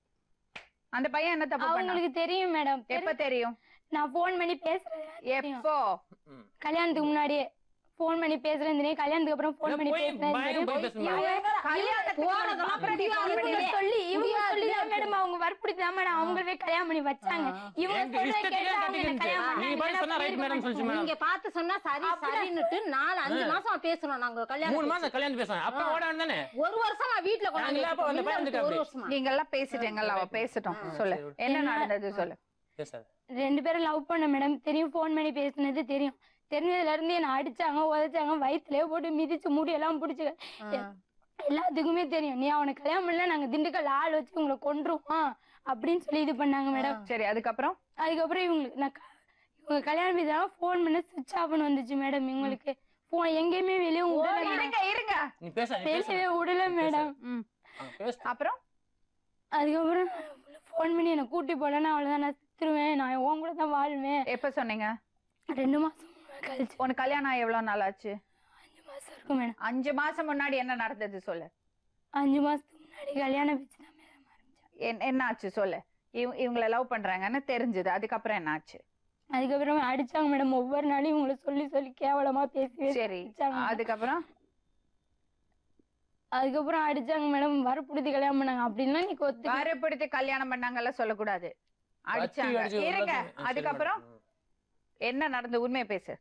அந்த பையன் என்ன தப்பு பண்ணா அவங்களுக்கு தெரியும் மேடம் எப்ப தெரியும் நான் போன் பண்ணி பேசுறேன் தெரியும். எப்போ ம். கல்யாணத்துக்கு முன்னாடியே போன் பண்ணி பேசுறேன் தெரியும் கல்யாணத்துக்கு அப்புறம் போன் இல்ல, பண்ணி போய் பேசுறேன் பயங்கர தெரியும். போய் பேசுமா? இவங்க கல்யாணத்துக்கு போனதெல்லாம் அப்புறம் நீ phone இவங்க பண்ணி- சொல்லி இவங்க சொல்லி தான் மேடம் அவங்க வற்புறுத்தி தான் மேடம் அவங்களவே கல்யாணம் பண்ணி வச்சாங்க இவங்க எங்க சொல்றத இஷ்டத்துக்கே கேட்டு அவங்க என்ன கட்டிக்கிட்டு. கல்யாணம் நீ பண்ணாங்க. பாட்டு சொன்னா right madam சொல்லிச்சு மேடம். நீங்க பார்த்து சொன்னா சரி சரின்னுட்டு நாலு அஞ்சு மாசம் பேசணும் நாங்க மூணு கல்யாணம் மாசம் கல்யாணம் பேசுவேன் அப்ப ஓட தானே ஒரு வருஷமா வீட்டுல கொண்டாந்து நாங்களா அப்ப அந்த வச்சிருக்கோம். பையன் இன்னும் ஒரு இருக்காரு. வருஷமா நீங்க எல்லாம் பேசிட்டீங்கல்ல அவ பேசட்டும் சொல்லு என்ன என்ன- நடந்தது சொல்லு பேசாத ரெண்டு பேரும் லவ் பண்ண மேடம் தெரியும் ஃபோன் பண்ணி பேசுனது தெரியும் தெரிஞ்சதுல இருந்து என்ன அடிச்சாங்க உதைச்சாங்க வயிற்றுலயே போட்டு மிதிச்சு முடி எல்லாம் பிடிச்சி எல்லாத்துக்குமே தெரியும் நீ அவனை கல்யாணம் பண்ணல நாங்க திண்டுக்கல் ஆள் வச்சு உங்களை கொன்றுவோம் அப்படின்னு சொல்லி இது பண்ணாங்க மேடம் சரி அதுக்கப்புறம் அதுக்கப்புறம் இவங்களுக்கு நான் க- இவங்க கல்யாணம் பேசுறாங்க ஃபோன் பண்ண சுவிச் ஆஃப்னு வந்துச்சு மேடம் இவங்களுக்கு ஃபோன் எங்கேயுமே வெளியே விடல மேடம் இருங்க இருங்க நீ பேச நீ பேச பேசவே விடல மேடம் ம். அவன் பேச அப்புறம் அதுக்கப்புறம் ஃபோன் பண்ணி என்னை கூட்டி போலன்னா அவ்வளோதான் நான் செத்துருவேன் நான் உன் கூட தான் வாழ்வேன் எப்ப சொன்னீங்க ரெண்டு மாசம் கழிச்சு உனக்கு கல்யாணம் ஆகி எவ்வளவு நாள் ஆச்சு அஞ்சு மாசம் இருக்கும் மேடம் அஞ்சு மாசம் முன்னாடி என்ன நடந்தது சொல்லு அஞ்சு மாசத்துக்கு முன்னாடி கல்யாணம் வச்சு தான் மேடம் ஆரம்பிச்சேன் என்- என்ன ஆச்சு சொல்லு இவ- இவங்கள லவ் பண்றாங்கன்னு தெரிஞ்சது அதுக்கப்புறம் என்ன ஆச்சு அதுக்கப்புறம் அடிச்சாங்க மேடம் ஒவ்வொரு நாளையும் உங்களை சொல்லி சொல்லி கேவலமா பேசி சரி அடிச்சாங்க madam. அதுக்கப்புறம் அதுக்கப்புறம் அடிச்சாங்க மேடம் வற்புறுத்தி கல்யாணம் பண்ணாங்க அப்படின்னா நீ கொத்து வறுப்படுத்தி கல்யாணம் பண்ணாங்கல்ல சொல்லக்கூடாது அடிச்சாங்க அடிச்சு அடிச்சு இருங்க எல்லாத்தையும். ஆ, சரி அதுக்கப்புறம் மேடம். என்ன நடந்த உண்மையை பேசு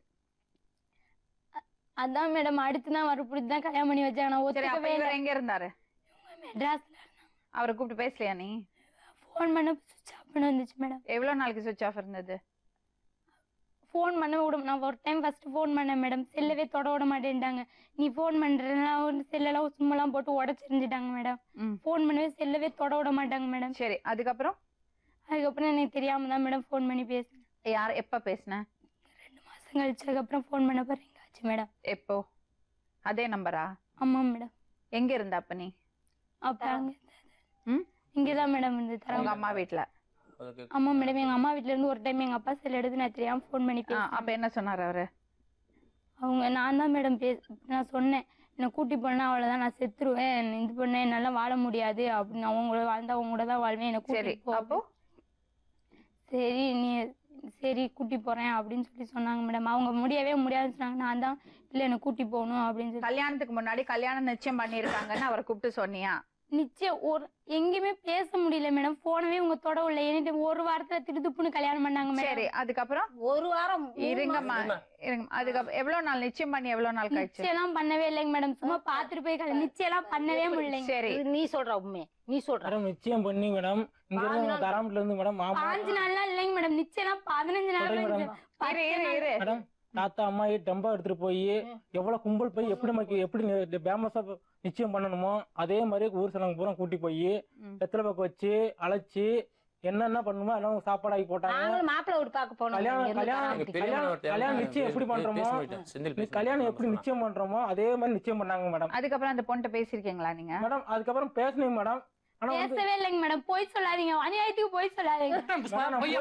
அதான் மேடம் அடுத்து தான் வற்புறுத்தி தான் கல்யாணம் பண்ணி வச்சாங்க நான் சரி அப்ப ஒத்துக்கவே இல்லை இவர் எங்க இருந்தாரு மெட்ராஸ்ல அவரை கூப்பிட்டு பேசலையா நீ ஃபோன் பண்ண சுவிச் ஆஃப்னு வந்துச்சு மேடம் எவ்வளவு நாளைக்கு சுவிச் ஆஃப் இருந்தது ஃபோன் பண்ண விட நான் ஒரு டைம் ஃபர்ஸ்ட் ஃபோன் பண்ணேன் மேடம் செல்லவே தொட விட மாட்டேன்ட்டாங்க நீ ஃபோன் பண்றதுனா செல்லெல்லாம் சும்மாலாம் போட்டு உடச்சிருந்துட்டாங்க மேடம் ம். ஃபோன் பண்ணவே செல்லவே தொட விட மாட்டாங்க மேடம் சரி அதுக்கப்புறம் அதுக்கப்புறம் எனக்கு தெரியாம தான் மேடம் ஃபோன் பண்ணி பேசினேன் யார் எப்ப பேசின ரெண்டு மாசம் கழிச்சு அதுக்கப்புறம் ஃபோன் பண்ண பாருங்க ஆச்சு மேடம் எப்போ அதே நம்பரா ஆமா மேடம் எங்க இருந்த அப்ப நீ அப்ப அங்க ம்? இங்கதான் மேடம் இருந்து உங்க தரம் அம்மா வீட்ல அதுக்கு ஆமா மேடம் எங்க அம்மா வீட்ல இருந்து ஒரு டைம் எங்க அப்பா செல் எடுத்து நான் தெரியாம ஃபோன் பண்ணி ஆ, பேசினேன் அப்ப என்ன சொன்னாரு அவரு அவங்க நான் தான் மேடம் பேச நான் சொன்னேன் என்னை கூட்டி போனா அவ்வளவுதான் நான் செத்துருவேன் இது பண்ண என்னால வாழ முடியாது அப்படின்னு அவங்க கூட வாழ்ந்தா அவங்க கூட தான் வாழ்வேன் என்னை சரி கூட்டி போ அப்போ சரி நீ சரி கூட்டி போறேன் அப்படின்னு சொல்லி சொன்னாங்க மேடம் அவங்க முடியவே முடியாதுன்னு சொன்னாங்க நான் தான் இல்ல என்னை கூட்டி போகணும் அப்படின்னு சொல்லி கல்யாணத்துக்கு முன்னாடி கல்யாணம் நிச்சயம் பண்ணிருக்காங்கன்னு அவரை கூப்பிட்டு சொன்னியா நிச்சயம் ஒரு எங்கேயுமே பேச முடியல மேடம் போனவே உங்க தொட இல்லை என்கிட்ட ஒரு வாரத்துல திருதுப்புன்னு கல்யாணம் பண்ணாங்க மேடம் சரி அதுக்கப்புறம் ஒரு வாரம் மூணு இருங்கம்மா இருங்க அதுக்கப்புறம் எவ்வளவு நாள் நிச்சயம் பண்ணி எவ்வளவு நாள் கழிச்சு நிச்சயம் எல்லாம் பண்ணவே இல்லைங்க மேடம் சும்மா பாத்துட்டு போய் கல்யாணம் நிச்சயம் எல்லாம் பண்ணவே முடியலைங்க சரி இது நீ சொல்ற உண்மை நீ சொல்ற மேடம் நிச்சயம் பண்ணி மேடம் இங்க இருந்து தராமட்ல இருந்து மேடம் மாமா பாஞ்சு நாள்லாம் இல்லைங்க மேடம் நிச்சயம் எல்லாம் பதினஞ்சு நாள் சொல்றேன் இருந்துச்சு. madam. இரு இரு இரு மேடம் தாத்தா அம்மா டெம்பா எடுத்துட்டு போய் எவ்வளவு கும்பல் போய் எப்படி நமக்கு எப்படி ஃபேமஸா நிச்சயம் பண்ணணுமோ அதே மாதிரி ஊர் சனங்க பூரா கூட்டி போய் ம். வெத்தலை பக்கம் வச்சு அழைச்சி என்னென்ன பண்ணணுமோ எல்லாம் சாப்பாடு ஆக்கி போட்டாங்க நாங்களும் மாப்பிள்ளை வீடு பார்க்க போனோம் கல்யாணம் இங்க இருந்து கல்யாணம் தராமட்டி. கல்யாணம் கல்யாணம் நிச்சயம் எப்படி பண்றோமோ நீ கல்யாணம் எப்படி நிச்சயம் பண்றோமோ அதே மாதிரி நிச்சயம் பண்ணாங்க மேடம் அதுக்கப்புறம் அந்த பொண்ணை பேசிருக்கீங்களா நீங்க மேடம் அதுக்கப்புறம் பேசணும் மேடம் ஆனா வந்து பேசவே இல்லைங்க மேடம் போய் சொல்லாதீங்க அநியாயத்துக்கு போய் சொல்லாதீங்க பொய்யா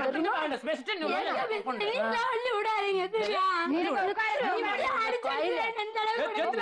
வீட்டுல வந்து விடாதீங்க சரியா நீ நீ உட்காரு. மட்டும் அடிச்சு ரெண்டு தடவை கூட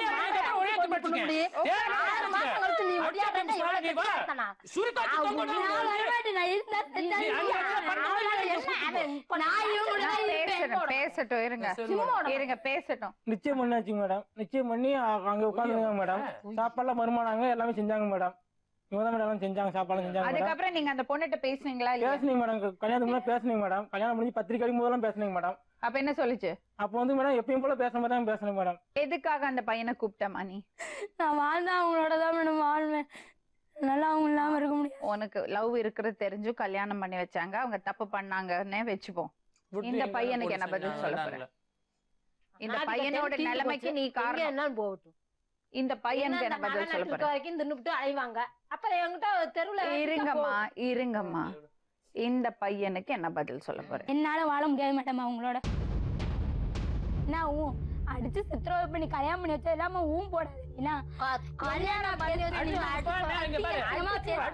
ஆறு மாசம் கழிச்சு நீ முடியாதுன்னா இவ்வளவு கெட்டியா இருக்கானா? நான் வரமாட்டேன் நான் இருந்தா செத்தா அவளால என்ன? அவன் இப்ப நான் இவங்களோட தான் இருப்பேன் பேசட்டும் பேசட்டும் இருங்க இருங்க பேசட்டும் நிச்சயம் பண்ணாச்சு மேடம் நிச்சயம் பண்ணி அ- அங்க உட்காந்துருங்க மேடம் சாப்பாடுலாம் வருமானாங்க எல்லாமே செஞ்சாங்க மேடம் இவங்க தான் மேடம் எல்லாம் செஞ்சாங்க சாப்பாடு செஞ்சாங்க மேடம் அதுக்கப்புறம் நீங்க அந்த பொண்ணுகிட்ட பேசுனீங்களா இல்லையா பேசுனீங்க மேடம் கல்யாணத்துக்கு முன்னாடி பேசுனீங்க மேடம் கல்யாணம் முடிஞ்சு பத்திரிக்கை அடிக்கும் போதெல்லாம் பேசுனீங்க மேடம் அப்ப என்ன சொல்லுச்சு அப்போ வந்து மேடம் எப்பயும் போல பேசுற மாதிரி தான் பேசணும் மேடம் எதுக்காக அந்த பையனை கூப்பிட்டமா நீ நான் வாழ்ந்தா அவங்களோட தான் மேடம் வாழ்வேன் நல்லா அவங்க இல்லாம இருக்க முடியாது உனக்கு லவ் இருக்கிறது தெரிஞ்சும் கல்யாணம் பண்ணி வச்சாங்க அவங்க தப்பு பண்ணாங்கன்னே வச்சுப்போம் இந்த பையனுக்கு என்ன பதில் சொல்ல போற இந்த ஆதிக்கத்தை பையனோட தீர்த்து நிலைமைக்கு போச்சு. நீ எங்க காரணம் என்னன்னு போகட்டும் இந்த பையனுக்கு என்ன என்ன இந்த பதில் மகன் சொல்ல இருக்க போற வரைக்கும் தின்னுபிட்டு அலைவாங்க அப்புறம் என்கிட்ட தெருவுல இருங்கம்மா இருங்கம்மா இந்த பையனுக்கு என்ன பதில் சொல்ல போற என்னால வாழ முடியாது மேடம் அவங்களோட நான் ஊ அடிச்சு சித்திரவதை பண்ணி கல்யாணம் பண்ணி வச்சா இல்லாம ஊம் போடாது என்ன கல்யாணம் பண்ணி வச்சு நீ அடிச்சு அம்மா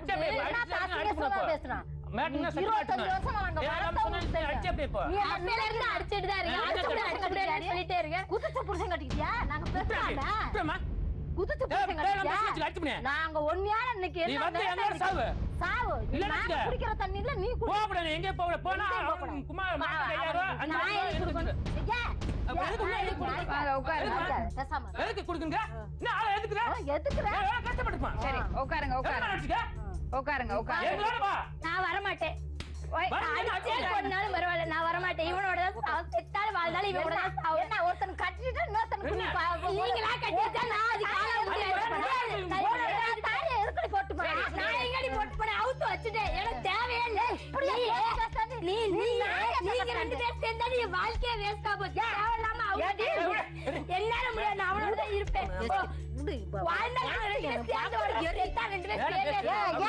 சரி. பேசுறான் இருபத்தஞ்சு வருஷமா நாங்க வளர்த்தவங்க நீ அப்பையில இருந்து அடிச்சிட்டு தான் இருக்கேன் அடிச்சு விடு, அடிச்சு விடுன்னு சொல்லிட்டே இருக்கேன் குதிச்ச புருஷன் கட்டிக்கிட்டியா நாங்க பேசுறாங்க குதிச்ச புருஷன் கட்டிக்கிட்டியா நாங்க உண்மையான இன்னைக்கு நீ என்ன வந்து வேலை எங்க இருக்கு? சாவு சாவு நீ இல்ல, நாங்க இல்ல. குடிக்கிற தண்ணியில நீ குடி போகக்கூடாது எங்கே போகல போனா எங்கேயும் போகக்கூடாது. குமார் வா, மாட்டுக்கு ஐயாயிரம் ரூபா, அஞ்சு நான் ரூபா எதுக்கு எடுத்து கொடுக்கணும்? வச்சுரு. ஏன்? அப்ப ஏன் எதுக்கு நான் எதுக்கு எதுக்கு கொடுக்கணும்? வாங்க உட்காருங்க உட்காரு, பேசாம இரு. எதுக்கு கொடுக்குங்க என்ன ஆளை எதுக்குற எதுக்குற கஷ்டப்பட்டுப்பான் சரி உட்காருங்க உட்காருங்க நினைச்சுக்க உட்காருங்க உட்காருங்க எங்களோட வா நான் வரமாட்டேன் ஓய், வா, நீ அடிச்சே அடிச்சுக்க. கொண்டாலும் பரவாயில்ல நான் வரமாட்டேன் இவனோட தான் சாவு. செத்தாலும் வாழ்ந்தாலும் இவனோட தான் சாவு. என்ன ஒருத்தன் கட்டிட்டு இன்னொருத்தனுக்கு நீ பா- நீங்களா கட்டிட்டா நான் அது கால முடியாது. உன்னோட தாலியை எதுக்குடி போட்டு போற? நான் எங்கடி போட்டு போனேன் அவுத்து வச்சுட்டேன் எனக்கு தேவையே இல்லை இப்படியா பேசாத? நீ நீ நாயா நீங்க பேசாத? ரெண்டு பேரும் சேர்ந்தா நீ வாழ்க்கையே வேஸ்டா போச்சு தேவையில்லாம அவுத்து என்னால முடியாது நான் அவனோட தான் இருப்பேன் விடு, இப்ப வாழ்ந்தா நான் ரெண்டு பேரும் சேர்ந்து உனக்கு ஒரு செத்தா ரெண்டு பேரும் சேர்ந்து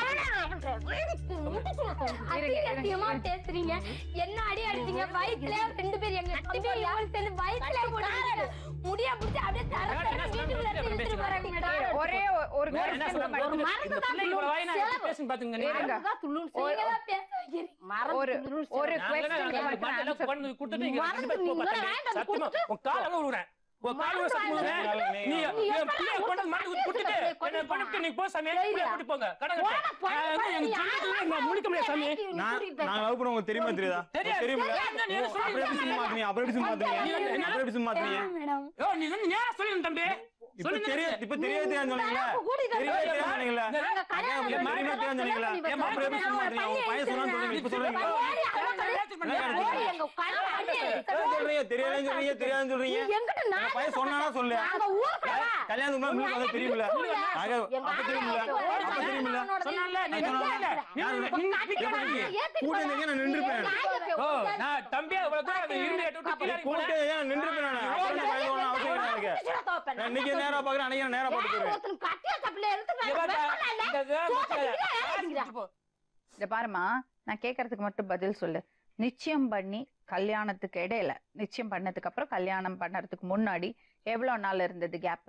அசிங்கமா பேசுறீங்க என்ன அடி அடிச்சீங்க வயித்துல ரெண்டு பேர் எங்க தம்பி இவங்க சேர்ந்து வயித்துல போட்டு முடிய பிடிச்சி அப்படியே தர தர வீட்டுக்குள்ள இருந்து இழுத்துட்டு போறாங்க மேடம் ஒரே ஒ- ஒரு வேற என்ன question சொல்றது? மட்டும். இந்த பிள்ளைக்கு இவ்வளவு வாய் நான் எப்படி பேசுன்னு பாத்துங்க நீங்க. இருங்க. மறந்துதான் துள்ளுன்னு ஒரு- நீங்க தான் பேச வைக்கிறீங்க மறந்து ஒரு துள்ளுன்னு ஒரு செய்யணும். நாங்களே question நாங்க மட்டும் பாட்டு எல்லாம் answer கொண்டு போய் கொடுத்துட்டு இங்க மறந்து ரெண்டு பேரும் நீங்க போ வேண்டாம், பாத்து. சத்தியமா, கொடுத்துட்டு- உன் காலை அங்க விழுறேன். உன் காலை விழ சத்தியமா விழுறேன். நீ என் பிள்ளைய கொண்டு வந்து மாட்டி ஊத்தி கொடுத்துட்டு, என்னை கொண்டுட்டு நீ போ சாமி, பிள்ளைய கூட்டிட்டு போங்க. கடன்கிட்ட. நான் வந்து எனக்கு சொல்லிட்டு நான் முடிக்க முடியாது சாமி. நான் நான் லவ் பண்ண உங்களுக்கு தெரியுமா தெரியுதா தெரியாது. தெரியுமா தெரியாது, நீ என்ன அப்புறம் எப்படி சொல்றீங்க? சும்மா மாத்துறீங்க அப்புறம் எப்படி சும்மா மாத்துறீங்க அப்புறம் எப்படி சும்மா மாத்துறீங்க மேடம் யோ, நீ வந்து நேரா சொல்லிடு தம்பி. இப்ப சொல்லுங்க. தெரிய இப்ப தெரியாது தெரியாது சொன்னீங்களா கூட்டிட்டு தெரியாது தெரியாது சொன்னீங்களா நாங்க கல்யாணம் தெரியுமா பண்ணி தெரியாது சொன்னீங்களா கல்யாணம் பண்ணி அப்புறம் எப்படி சும்மா மாத்துறீங்க உங்க பையன் சொன்னான்னு சொல்றீங்க இப்ப சொல்றீங்களா ஓடி அவன் கல்யாணம் என்ன ஓடி எங்க கல்யாணம் பண்ணி தெரியாது சொல்றீங்க தெரியாதுன்னு சொல்றீங்க தெரியாதுன்னு சொல்றீங்க எங்கிட்ட உங்க நான் பையன் சொன்னானா சொல்லு நாங்க ஊருக்குள்ள வா. கல்யாணத்துக்கு முன்னாடி உங்களுக்கு வந்து தெரியுமில்ல ஆக எங்க அப்ப தெரியுமில்ல ஆயா அப்ப தெரியுமில்ல சொன்னான்ல, நீ அது நிக்கல. சொன்னான்ல. நீ யாரு? நின்னு- நின்னு நிக்க எப்படி மாட்டீங்க. ஏத்திட்டு கூட போடா. இருந்தீங்க நான் நின்றுப்பேன் ஓ, நான் தம்பியா இவ்வளவு தூரம் அந்த இரும்பு ஏட்டு விட்டு கீழே இறங்கி போனேன். கூப்பிட்டு ஏன் நின்றுப்பேன் நான் அப்புறம் பையன் ஒண்ணும் அவசியம் இல்லை எனக்கு நான் இன்னைக்கு நேரா பாக்குறேன் அன்னைக்கு நான் நேரா பாட்டு போயிருவேன் ஒருத்தன் கட்டிய தப்புல எடுத்து இங்க பாத்தா, இந்த இதெல்லாம் சோத்தை முக்கியம். கீழே காசு இறங்கிக்கிறா. கொடுத்து போ. இத பாருமா நான் கேக்குறதுக்கு மட்டும் பதில் சொல்லு நிச்சயம் பண்ணி கல்யாணத்துக்கு இடையில நிச்சயம் பண்ணதுக்கு அப்புறம் கல்யாணம் பண்ணறதுக்கு முன்னாடி எவ்வளவு நாள் இருந்தது கேப்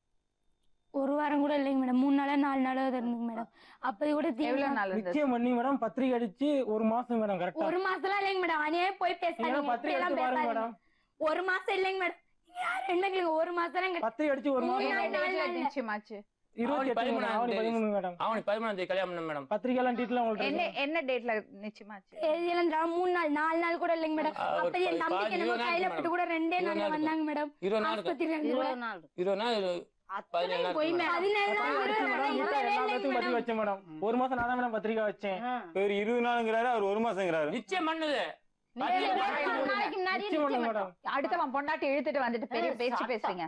ஒரு வாரம் கூட இல்லைங்க மேடம் மூணு நாளா நாலு நாளா இருந்துங்க மேடம் அப்பது கூட தீவிரம் எவ்வளவு நாள் இருந்தது நிச்சயம் பண்ணி மேடம் பத்திரிக்கை அடிச்சு ஒரு மாசம் மேடம் கரெக்டா ஒரு மாசம்லாம் இல்லைங்க மேடம் அநியாயம் போய் நீங்க பேசாதீங்க பத்திரிக்கை இப்படியெல்லாம் அடிச்சு பாருங்க பேசாதீங்க மேடம் ஒரு மாசம் இல்லைங்க மேடம் யார் என்ன கேளுங்க ஒரு மாசம் கிடையாது பத்திரிக்கை அடிச்சு ஒரு மாசம் மூணு என்ன நாள் date ல இல்ல. நிச்சயமாச்சு இருபத்தி எட்டு பதிமூணாம் ஆவணி தேதி. பதிமூணு மேடம் அவனுக்கு பதிமூணாம் தேதி கல்யாணம் பண்ண மேடம் பத்திரிக்கை எல்லாம் டீட்டெயில் உங்கள்ட்ட என்ன இருக்கு. என்ன டேட்ல நிச்சயமாச்சு தேதியெல்லாம் தினம் மூணு நாள் நாலு நாள் கூட இல்லைங்க மேடம் ஆ, ஒரு அப்ப என் பதி- தம்பிக்கு பாதி என்னமோ இருபது நாள் கையில இருக்கு போட்டு கூட ரெண்டே இருபது நாள் நாள் வந்தாங்க மேடம் இருபது நாள் இருக்கு. ஆஸ்பத்திரியில இருந்து கூட இருபது நாள் இருபது நாள் இரு- பதினேழு நாள் போய் இருக்கு மேடம். பதினேழு நாள் பத்திரிக்கை கூட அடிச்சு மேடம் இல்லவே வீட்டுல எல்லா இல்லைங்க பேத்துக்கும் பத்திரிக்கை மேடம் வச்சேன் மேடம் ஒரு மாசம் நான் தான் மேடம் பத்திரிக்கை வச்சேன் இவர் இருபது நாளுங்கிறாரு அவர் ஒரு மாசங்கிறாரு நிச்சயம் பண்ணுது நீங்க ஒரு நாளைக்கு முன்னாடி நிச்சயம் பண்ணுங்க நிச்சயம் மேடம் அடுத்தவன் பொண்டாட்டி இழுத்துட்டு வந்துட்டு பெரிய ஏய், பேச்சு சாத்தா. பேசுறீங்க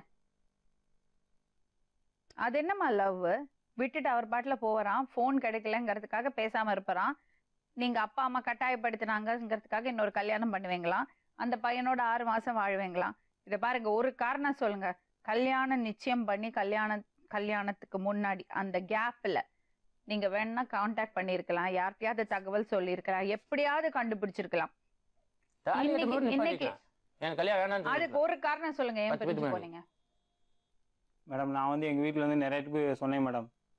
அது என்னம்மா லவ் விட்டுட்டு அவர் பாட்டுல போறான் போன் கிடைக்கலங்கிறதுக்காக பேசாம இருப்பறான் நீங்க அப்பா அம்மா கட்டாயப்படுத்தினாங்கிறதுக்காக இன்னொரு கல்யாணம் பண்ணுவீங்களாம் அந்த பையனோட ஆறு மாசம் வாழ்வீங்களாம் இத பாருங்க ஒரு காரணம் சொல்லுங்க கல்யாணம் நிச்சயம் பண்ணி கல்யாணம் கல்யாணத்துக்கு முன்னாடி அந்த கேப்ல நீங்க வேணா காண்டாக்ட் பண்ணிருக்கலாம் யார்கிட்டயாவது தகவல் சொல்லியிருக்கலாம் எப்படியாவது கண்டுபிடிச்சிருக்கலாம் தாலி இன்னைக்கு- கட்டும்போது இன்னைக்கு- நிப்பாட்டிக்கலாம். எனக்கு கல்யாணம் வேணாம்னு அதுக்கு சொல்லிருக்கேன். ஒரு காரணம் சொல்லுங்க ஏன் பத்து பேத்துக்கு பிரிஞ்சு முன்னாடி. போனீங்க மேடம் நான் வந்து எங்க வீட்ல வந்து நிறைய பேருக்கு சொன்னேன் மேடம்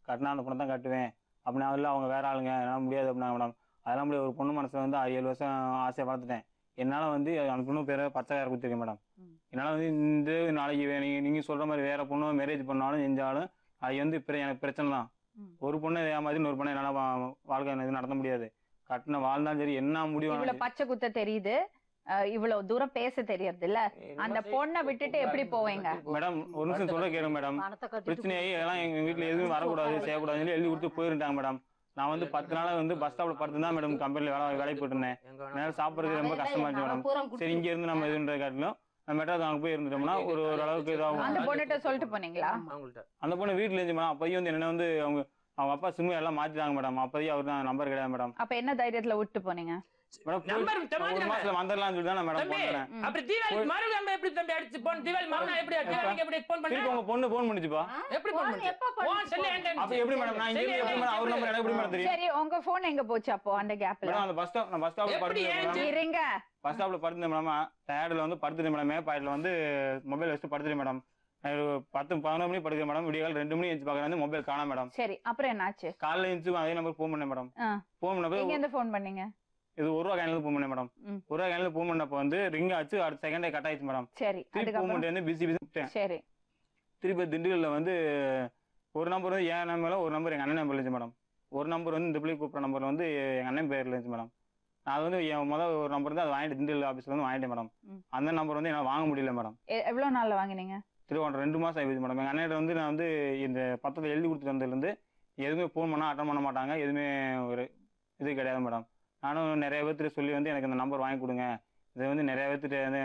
கட்டினா அந்த பொண்ணை தான் கட்டுவேன் அப்படின்னா இல்லை அவங்க வேற ஆளுங்க என்னால் முடியாது அப்படின்னா மேடம் அதெல்லாம் முடியாது ஒரு பொண்ணு மனசில் வந்து ஆறு ஏழு வருஷம் ஆசையை வளர்த்துட்டேன் என்னால் வந்து அந்த பொண்ணு பேரை பச்சை வேற கொடுத்துருக்கேன் மேடம் என்னால் வந்து இந்த நாளைக்கு வே- நீங்க நீங்கள் சொல்கிற மாதிரி வேற பொண்ணு மேரேஜ் பண்ணாலும் செஞ்சாலும் அது வந்து பிர- எனக்கு பிரச்சனை தான் ஒரு பொண்ணை ஏமாத்தி இன்னொரு பொண்ணை என்னால் வா- வாழ்க்கை இது நடத்த முடியாது கட்டின வாழ்ந்தாலும் சரி என்ன முடிவு இவ்வளவு பச்சை குத்த தெரியுது அஹ் இவ்வளவு தூரம் பேச தெரியறது இல்ல அந்த பொண்ணை விட்டுட்டு எப்படி போவீங்க மேடம் ஒரு நிமிஷம் சொல்ல கேளுங்க மேடம் பிரச்சனையாகி எல்லாம் எங்க வீட்டுல எதுவும் வரக்கூடாது செய்யக்கூடாதுன்னு சொல்லி எழுதி கொடுத்து போயிருந்தாங்க மேடம் நான் வந்து பத்து நாளா வந்து பஸ் ஸ்டாப்ல படுத்து தான் மேடம் கம்பெனில வேலை வேலைக்கு போயிட்டு இருந்தேன் என்னால சாப்பிடுறது ரொம்ப கஷ்டமா இருந்துச்சு மேடம் சரி இங்க இருந்து நம்ம இதுன்ற காட்டிலும் நம்ம மெட்ராஸ் அங்க போய் இருந்துட்டோம்னா ஒரு ஒரு அளவுக்கு அந்த இதாகும் பொண்ணுகிட்ட சொல்லிட்டு போனீங்களா அந்த பொண்ணு வீட்டுல இருந்துச்சு மேடம் அப்பயும் வந்து என்ன வந்து அவங்க அவங்க அப்பா சிம்மு எல்லாம் மாத்திட்டாங்க மேடம் அப்போதைக்கு அவர் தான் நம்பர் கிடையாது மேடம் அப்ப என்ன தைரியத்துல விட்டு போனீங்க மேடம் நம்பர் போய்- தம்மா ஒரு மாசத்துல வந்துடலாம்னு சொல்லி தான் நான் மேடம் தம்பி போனேன் அப்படி தீபாவளி மறுபடியும் நம்ம எப்படி தம்பி அடிச்சு போன் தீபாவளி மறுநாள் எப்படி தீபாவளிக்கு எப்படி போன் திருப்பி பண்ண உங்க பொண்ணு போன் பண்ணிச்சுப்பா எப்படி போன் பண்ண போன் செல்லு என்கிட்ட அப்ப எப்படி மேடம் நான் இங்க இருந்து எப்படி மேடம் அவர் நம்பர் எனக்கு எப்படி மேடம் தெரியும் சரி உங்க போன் எங்க போச்சு அப்போ அந்த கேப்ல மேடம் அந்த பஸ் ஸ்டாப் நான் பஸ் ஸ்டாப்ல எப்படி படுத்து ஏன் இருங்க பஸ் ஸ்டாப்ல படுத்து மேடம் டயர்டில் வந்து படுத்துட்டு மேடம் மேப்பாயில வந்து மொபைல் வச்சுட்டு படுத்துட்டு மேடம் நான் ஒரு பத்து பதினொரு மணி படுக்கிறேன் மேடம் விடிய காலம் ரெண்டு மணி எழுந்து பார்க்குறேன் மொபைல் காணோம் மேடம் சரி அப்புறம் என்னாச்சு காலைல எழுந்து அதே நம்பர் ஃபோன் பண்ணேன் மேடம் ஆ. ஃபோன் எங்க பண்ணப்போ இருந்து போன் பண்ணீங்க இது ஒரு ரூபா கேனில் ஃபோன் பண்ணேன் மேடம் ம். ஒரு ரூபா கேனில் ஃபோன் பண்ணப்போ வந்து ரிங் ஆச்சு அடுத்த செகண்டே கட் ஆயிடுச்சு மேடம் சரி திருப்பி ஃபோன் அதுக்கப்புறம் பண்ணிட்டு வந்து பிஸி பிஸி விட்டேன் சரி திருப்பி திண்டுக்கல்ல வந்து ஒரு நம்பர் வந்து என் நம்பர்ல ஒரு நம்பர் எங்க அண்ணன் நம்பர் இருந்துச்சு மேடம் ஒரு நம்பர் வந்து இந்த பிள்ளை கூப்பிட்ற நம்பர் வந்து எங்க அண்ணன் பேர்ல இருந்துச்சு மேடம் நான் அது வந்து என் முதல் ஒரு நம்பர் வந்து அது வாங்கிட்டு திண்டுக்கல் ஆஃபீஸ்ல வந்து வாங்கிட்டேன் மேடம் ம். அந்த நம்பர் வந்து என்னால் வாங்க முடியல மேடம் எ- எவ்வளவு நாள்ல வாங்கினீங்க திருவாரூர் ரெண்டு மாசம் ஆயிடுச்சு மேடம் எங்க அண்ணன் வந்து நான் வந்து இந்த பத்திரத்தை எழுதி கொடுத்துட்டு வந்ததுலேருந்து எதுவுமே ஃபோன் பண்ணால் அட்டன் பண்ண மாட்டாங்க எதுவுமே ஒரு இது கிடையாது மேடம் நானும் நிறைய பேர்த்துட்டு சொல்லி வந்து எனக்கு இந்த நம்பர் வாங்கி கொடுங்க இதை வந்து நிறைய பேர்த்துட்டு வந்து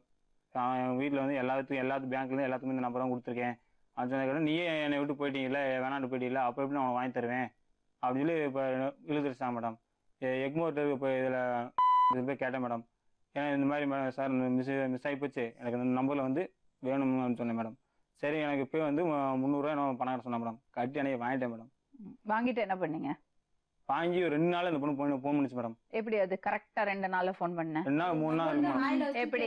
வீட்டில் வந்து எல்லாத்துக்கும் எல்லாத்து பேங்க்லேருந்து எல்லாத்துக்குமே இந்த நம்பரும் கொடுத்துருக்கேன் அது சொன்னதுக்கு நீயே என்னை விட்டு போயிட்டீங்கல்ல வேணாட்டு போயிட்டீங்களா அப்போ எப்படி நான் உனக்கு வாங்கி தருவேன் அப்படின்னு சொல்லி இப்போ இழுத்துருச்சான் மேடம் எக்மோர்ட்டு இப்போ இதில் இது போய் கேட்டேன் மேடம் ஏன்னா இந்த மாதிரி மேடம் சார் மிஸ் மிஸ் ஆகி போச்சு எனக்கு இந்த நம்பரில் வந்து வேணும்னு சொன்னேன் மேடம் சரி எனக்கு இப்போ வந்து மு- முந்நூறுரூவா என்ன பணம் கட்ட சொன்னேன் மேடம் கட்டி அன்னைக்கு வாங்கிட்டேன் மேடம் ம். வாங்கிட்டு என்ன பண்ணீங்க வாங்கி ஒரு ரெண்டு நாள் இந்த பொண்ணு ஃபோன் ஃபோன் பண்ணிச்சு மேடம் எப்படி அது கரெக்டா ரெண்டு நாள்ல போன் பண்ணேன் ரெண்டு நாள் மூணு நாள் இருக்கும் மேடம் எப்படி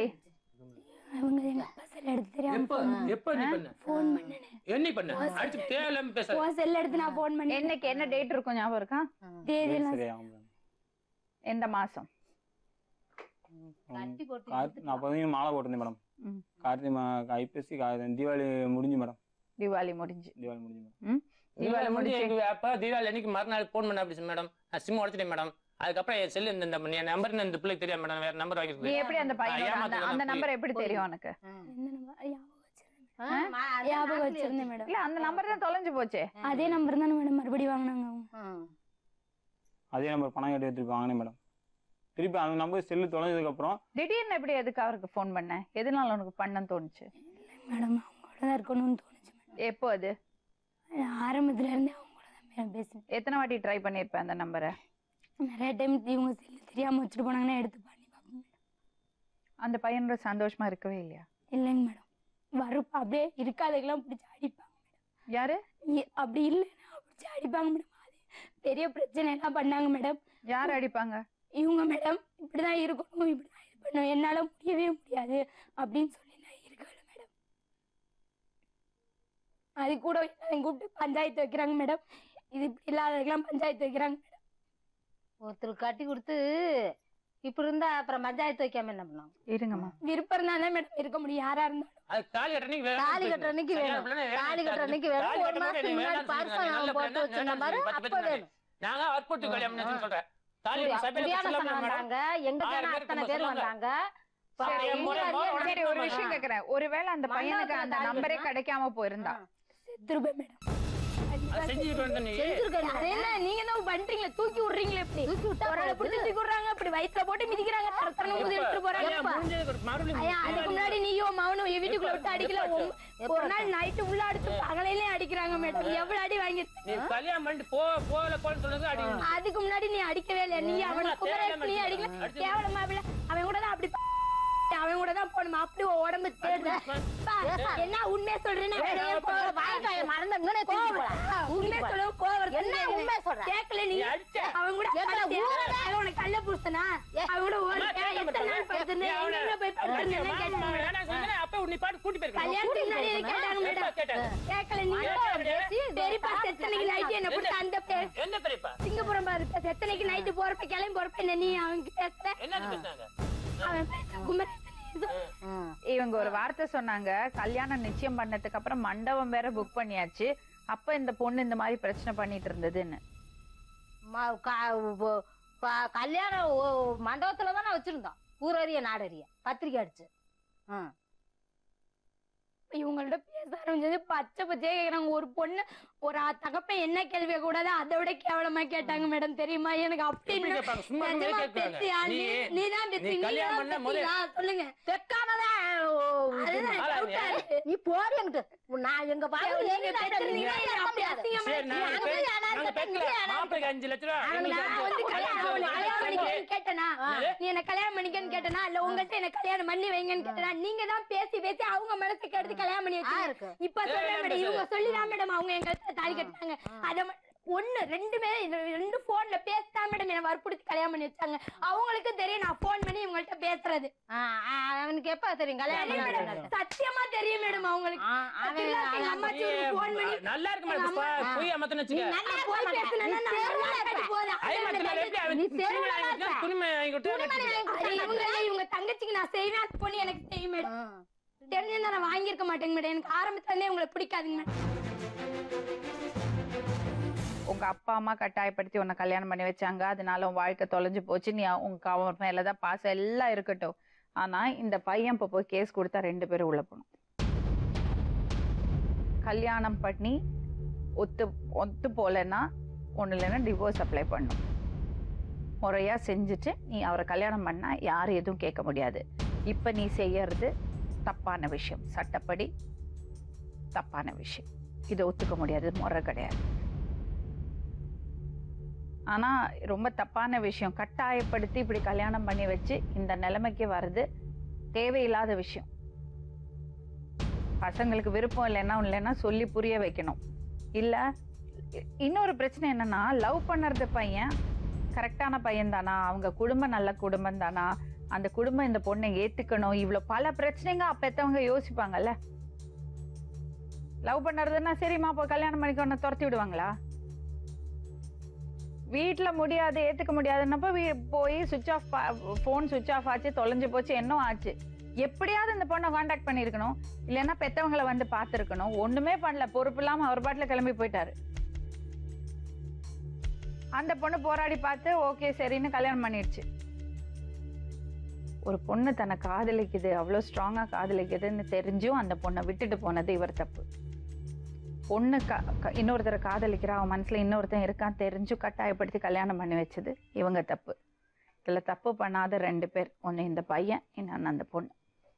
அவங்க எங்க அப்பா செல் எடுத்து தெரியாம எப்ப எப்ப நீ பண்ண ஃபோன் பண்ணேன் என்ன பண்ண அடிச்சு தேவையில்லாம பேச உன் செல் எடுத்து நான் ஃபோன் பண்ணேன் என்னைக்கு என்ன டேட் இருக்கும் ஞாபகம் இருக்கா தேதி எல்லாம் சரி ஆகும் மேடம் எந்த மாசம் கார்த்தி நான் அப்போதைக்கு மாலை போட்டிருந்தேன் மேடம் ம். கார்த்தி மா ஐப்பசி கா- தீபாவளி முடிஞ்சு மேடம் தீபாவளி முடிஞ்சு தீபாவளி முடிஞ்சு மேடம் தீபாவளி முடிஞ்சு எங்க அப்பா தீபாவளி அன்னைக்கு மறுநாள் போன் பண்ண அப்படி மேடம் நான் சிம் உடச்சிட்டேன் மேடம் அதுக்கப்புறம் என் செல்லு இந்த இந்த என் நம்பர் இந்த பிள்ளைக்கு தெரியாது மேடம் வேற நம்பர் நீ வாங்கிருக்கு எப்படி அந்த பையனோட அந்த ஏமாத்துறது அந்த தான் நம்பர் எப்படி தெரியும் உனக்கு என்ன number? ஞாபகம் வச்சிருந்தேன் ஞாபகம் வச்சிருந்தேன் மேடம் இல்ல அந்த நம்பர் தான் தொலைஞ்சு போச்சே அதே நம்பர் தானே மேடம் மறுபடியும் வாங்கினாங்க அவங்க அதே நம்பர் பணம் கட்டி திருப்பி வாங்கினேன் மேடம் திருப்பி அந்த நம்பர் செல்லு தொலைஞ்சதுக்கப்புறம் திடீர்னு எப்படி எதுக்கு அவருக்கு ஃபோன் பண்ண எதனால உனக்கு பண்ணன்னு தோணுச்சு மேடம் அவங்களோட தான் இருக்கணும்னு தோணுச்சு மேடம் எப்போ அது ஆரம்பத்துல இருந்தே அவங்களோட தான் மேடம் பேசினேன் எத்தனை வாட்டி ட்ரை பண்ணிருப்பேன் அந்த நம்பரை நிறைய டைம் இவங்க செல்லு தெரியாம வச்சுட்டு போனாங்கன்னா எடுத்து பண்ணி பார்ப்போம் அந்த பையனோட சந்தோஷமா இருக்கவே இல்லையா இல்லைங்க மேடம் வரும் அப்படியே இருக்காதுக்கெல்லாம் பிடிச்சி அடிப்பாங்க யாரு இ- அப்படி இல்லைன்னா பிடிச்சி அடிப்பாங்க மேடம் அது பெரிய பிரச்சனை எல்லாம் பண்ணாங்க மேடம் யார் அடிப்பாங்க இவங்க மேடம் இப்படிதான் இருக்கணும் இப்படிதான் இது பண்ணணும் என்னால முடியவே முடியாது அப்படின்னு சொல்லி நான் இருக்கல மேடம் அது கூட எல்லாரையும் கூப்பிட்டு பஞ்சாயத்து வைக்கிறாங்க மேடம் இது இப்படி இல்லாததுக்கெல்லாம் பஞ்சாயத்து வைக்கிறாங்க மேடம் ஒருத்தர் கட்டி கொடுத்து இப்படி இருந்தா அப்புறம் பஞ்சாயத்து வைக்காம என்ன பண்ணுவாங்க இருங்கம்மா விருப்பம் இருந்தா தான் மேடம் இருக்க முடியும் யாரா இருந்தாலும் அது தாலி கட்டுற அன்னைக்கு வேணும் தாலி கட்டுற அன்னைக்கு சரியான வேணும். பிள்ளை வேணும். தாலி கட்டுற அன்னைக்கு வேணும். தாலி ஒரு கட்டும்போது மாசத்துக்கு என்னை முன்னாடி வேண்டாம்னு பர்சன் சொல்லுங்க. அவன் நல்ல போட்டு பிள்ளை, வச்சிருந்த நல்ல பாரு, பிள்ளை. அப்ப நாங்க வற்புறுத்தி கல்யாணம் பண்ணி சொல்றேன் தாலி சபையில புரியாத சொல்ல சனம் மேடம் வந்தாங்க எங்க ஆயிரம் தானே பேருக்கு அத்தனை நம்ம பேர் சொல்லுங்க. வந்தாங்க சரி, பாவம், முறை- இவங்க முறை எல்லாம் சரி ஒரு விஷயம் கேக்குறேன் ஒருவேளை அந்த பையனுக்கு அந்த மண்டபத்துல நம்பரே தாலி கிடைக்காம போயிருந்தா செத்துருப்பேன் மேடம் அதை செஞ்சுட்டு வந்த நீ அது என்ன நீங்க தான் பண்றீங்களே தூக்கி விடுறீங்களே எப்படி தூக்கி விட்டா ஒரு ஆளை பிடிச்சி தூக்கி விடுறாங்க அப்படி வயித்துல போட்டு மிதிக்கிறாங்க தர தரன்னு ஊதி எடுத்துட்டு போறாங்க கல்யாணம் முடிஞ்சதுக்கு ஒரு மறுபடியும் ஐயா அதுக்கு முன்னாடி நீயும் மவனும் என் வீட்டுக்குள்ள விட்டு அடிக்கல உம், ஒரு நாள் நைட்டு உள்ள அடிச்சு பகலையிலே அடிக்கிறாங்க மேடம் எவ்வளவு அடி வாங்கி நீ கல்யாணம் பண்ணிட்டு போ போகல போன்னு சொன்னது அடி விழுந்து. அதுக்கு முன்னாடி நீ அடிக்கவே இல்லை நீ அவனை ஆமா, குமரேஷ் தேவையில்லாம நீ அடிக்கல அடிச்சு- கேவலமா இல்ல அவன் கூட தான் அப்படி ப- அவன் கூட தான் போகணுமா அப்படி உன் உடம்பு தேடுது பா, என்ன உண்மையை சொல்றேன்னு வாய்க்காய மறந்தவங்கன்னு தூக்கிட்டு போலாம். உண்மை சொல்ல கோவம் என்ன உண்மை சொல்ற? கேட்கல நீ நீ அடிச்ச. அவன் கூட எத்தனை அடிச்ச. ஊரே அவன் உனக்கு கள்ள புருஷனா அவனோட ஓடிட்டேன் எத்தனை நாள் படுத்துன்னு எங்க போய் படுத்துருந்தேன்னு கேட்டாங்க அப்ப உன்னை பாட்டு கூட்டி போயிருக்கேன் கல்யாணத்துக்கு முன்னாடி இதை கேட்டாங்க எப்ப மேடம் கேட்டாங்க? கேட்கல நீங்க பெரியப்பா செத்தனைக்கு நைட்டு என்ன போட்டு அந்த பேர் என்ன பெரியப்பா சிங்கப்புறம் பாரு செத்தனைக்கு நைட்டு போறப்ப கிளம்பி போறப்ப என்ன நீ அவங்க பேசுற என்னது பேசுனாங்க அவன் பேச குமரன் இவங்க ஒரு வார்த்தை சொன்னாங்க கல்யாணம் நிச்சயம் பண்ணதுக்கு அப்புறம் மண்டபம் வேற புக் பண்ணியாச்சு அப்ப இந்த பொண்ணு இந்த மாதிரி பிரச்சனை பண்ணிட்டு இருந்ததுன்னு ம- க- ஒ- ப- கல்யாணம் ஒ- மண்டபத்துல தானே வச்சிருந்தோம் ஊரறிய நாடறிய பத்திரிக்கை அடிச்சு ம். இவங்கள்ட்ட பேச ஆரம்பிச்சது பச்சை பச்சையா கேக்குறாங்க ஒரு பொண்ணு ஒரு ஆ- தகப்பன் என்ன கேள்விய கூடாது அதை விட கேவலமா கேட்டாங்க மேடம் தெரியுமா எனக்கு எப்படி அப்படின்னு கேட்பாங்க? சும்மா இருந்தே நிஜமா கேட்கறாங்க. பெத்தியா? நீ நீ- நீதான் நீ பெத்தி, நீ கல்யாணம் தான் பண்ண முதல்ல- பெத்தியா? சொல்லுங்க தெக்கானதான் அதுதான் ஆளா doubt ஆ நீ? இருக்கு. நீ போடி அங்கிட்டு நான் எங்க பாரு நீங்க பெத்திருந்தீங்கன்னா எனக்கு அப்படி அசிங்கமா சரி, இருக்கு. நாங்க அங்க பே- போய் யாராவது நாங்க பெத்து பெக்கல. யாராவது மாப்பிள்ளைக்கு அஞ்சு லட்ச ரூபா, அவனுக்கு எங்களுக்கு நான் அஞ்சு வந்து லட்சம். கல்யாணம் கல்யாணம் கல்யாணம் பண்ணி- பண்ணிக்கன்னு கேட்டனா நீ என்ன கல்யாணம் பண்ணிக்கன்னு கேட்டனா இல்ல உங்கள்ட்ட என்ன கல்யாணம் பண்ணி வைங்கன்னு கேட்டனா நீங்க தான் பேசி பேசி அவங்க மனசுக்கு எடுத்து கல்யாணம் பண்ணி வச்சீங்க இருக்கு இப்ப ஏய், சொல்றேன் ஏன் மேடம் இவங்க பேசுற? சொல்லிதான் மேடம் அவங்க எங்க தாலி கட்டினாங்க அத ம- ஒண்ணு ரெண்டுமே இந்த ரெண்டு போன்ல பேசிதான் மேடம் என்ன வற்புறுத்தி கல்யாணம் பண்ணி வச்சாங்க அவங்களுக்கு தெரியும் நான் போன் பண்ணி இவங்கள்ட்ட பேசுறது ஆ, ஆ, அவனுக்கு எப்ப தெரியும் கல்யாணம் தெரியும் பண்ண மேடம் சத்தியமா தெரியும் மேடம் அவங்களுக்கு ஆ, அவன் சத்தியமா எங்க அவன் அம்மாச்சி நீ ஒரு போன் பண்ணி நல்லா இருக்கு மேடம் புஷ்பா. பொய் அமர்த்தன்னு வச்சுக்க. நல்லா நான் போய் பேசுனேன்னா நான் நல்லா இருக்காது போதும். ஐ மரத்துல எப்படி அவன் நீ துணிமணி சேவலா வாங்கி கொடுத்தா, இருப்ப. துணிமணி வாங்கி கொடுத்தா எனக்கு அது இவங்க இல்ல, இவங்க தங்கச்சிக்கு நான் செய்வேன் அந்த பொண்ணு எனக்கு தெரியும் மேடம் தெரிஞ்சிருந்தா நான் வாங்கியிருக்க மாட்டேங்க மேடம் எனக்கு ஆரம்பத்துல இருந்தே உங்களை பிடிக்காதுங்க மேடம் உங்க அப்பா அம்மா கட்டாயப்படுத்தி உன்னை கல்யாணம் பண்ணி வச்சாங்க அதனால உன் வாழ்க்கை தொலைஞ்சு போச்சு நீ உங்க அவன் மேலதான் பாசம் எல்லாம் இருக்கட்டும் ஆனா இந்த பையன் இப்ப போய் கேஸ் கொடுத்தா ரெண்டு பேரும் உள்ள போகணும் கல்யாணம் பண்ணி ஒத்து ஒத்து போலன்னா ஒண்ணு இல்லைன்னா டிவோர்ஸ் அப்ளை பண்ணும் முறையா செஞ்சுட்டு நீ அவரை கல்யாணம் பண்ணா யாரும் எதுவும் கேட்க முடியாது இப்ப நீ செய்யறது தப்பான விஷயம் சட்டப்படி தப்பான விஷயம் இதை ஒத்துக்க முடியாது முறை கிடையாது ஆனா ரொம்ப தப்பான விஷயம் கட்டாயப்படுத்தி இப்படி கல்யாணம் பண்ணி வச்சு இந்த நிலைமைக்கு வர்றது தேவையில்லாத விஷயம் பசங்களுக்கு விருப்பம் இல்லைன்னா இல்லைன்னா சொல்லி புரிய வைக்கணும் இல்ல இ- இன்னொரு பிரச்சனை என்னன்னா லவ் பண்ணுறது பையன் கரெக்டான பையன் தானா அவங்க குடும்பம் நல்ல குடும்பம் தானா அந்த குடும்பம் இந்த பொண்ணை ஏத்துக்கணும் இவ்வளவு பல பிரச்சனைங்க பெத்தவங்க யோசிப்பாங்கல்ல லவ் பண்ணுறதுன்னா சரிம்மா இப்போ கல்யாணம் பண்ணிக்கொண்டு துரத்தி விடுவாங்களா வீட்ல முடியாது ஏத்துக்க முடியாதுன்னப்ப வீ- போய் switch off phone switch off ஆச்சு தொலைஞ்சு போச்சு என்ன ஆச்சு எப்படியாவது இந்த பொண்ணை காண்டாக்ட் பண்ணியிருக்கணும் இல்லைன்னா பெத்தவங்கள வந்து பார்த்துருக்கணும் ஒண்ணுமே பண்ணல பொறுப்பு இல்லாம அவர் பாட்டுல கிளம்பி போயிட்டாரு அந்த பொண்ணு போராடி பார்த்து ஓகே சரின்னு கல்யாணம் பண்ணிடுச்சு ஒரு பொண்ணு தன்னை காதலிக்குது அவ்வளோ ஸ்ட்ராங்கா காதலிக்குதுன்னு தெரிஞ்சும் அந்த பொண்ணை விட்டுட்டு போனது இவர் தப்பு பொண்ணு க க- இன்னொருத்தரை காதலிக்கிறா அவன் மனசுல இன்னொருத்தன் இருக்கான் தெரிஞ்சும் கட்டாயப்படுத்தி கல்யாணம் பண்ணி வச்சது இவங்க தப்பு இதுல தப்பு பண்ணாத ரெண்டு பேர் ஒண்ணு இந்த பையன் இன்னொன்னு அந்த பொண்ணு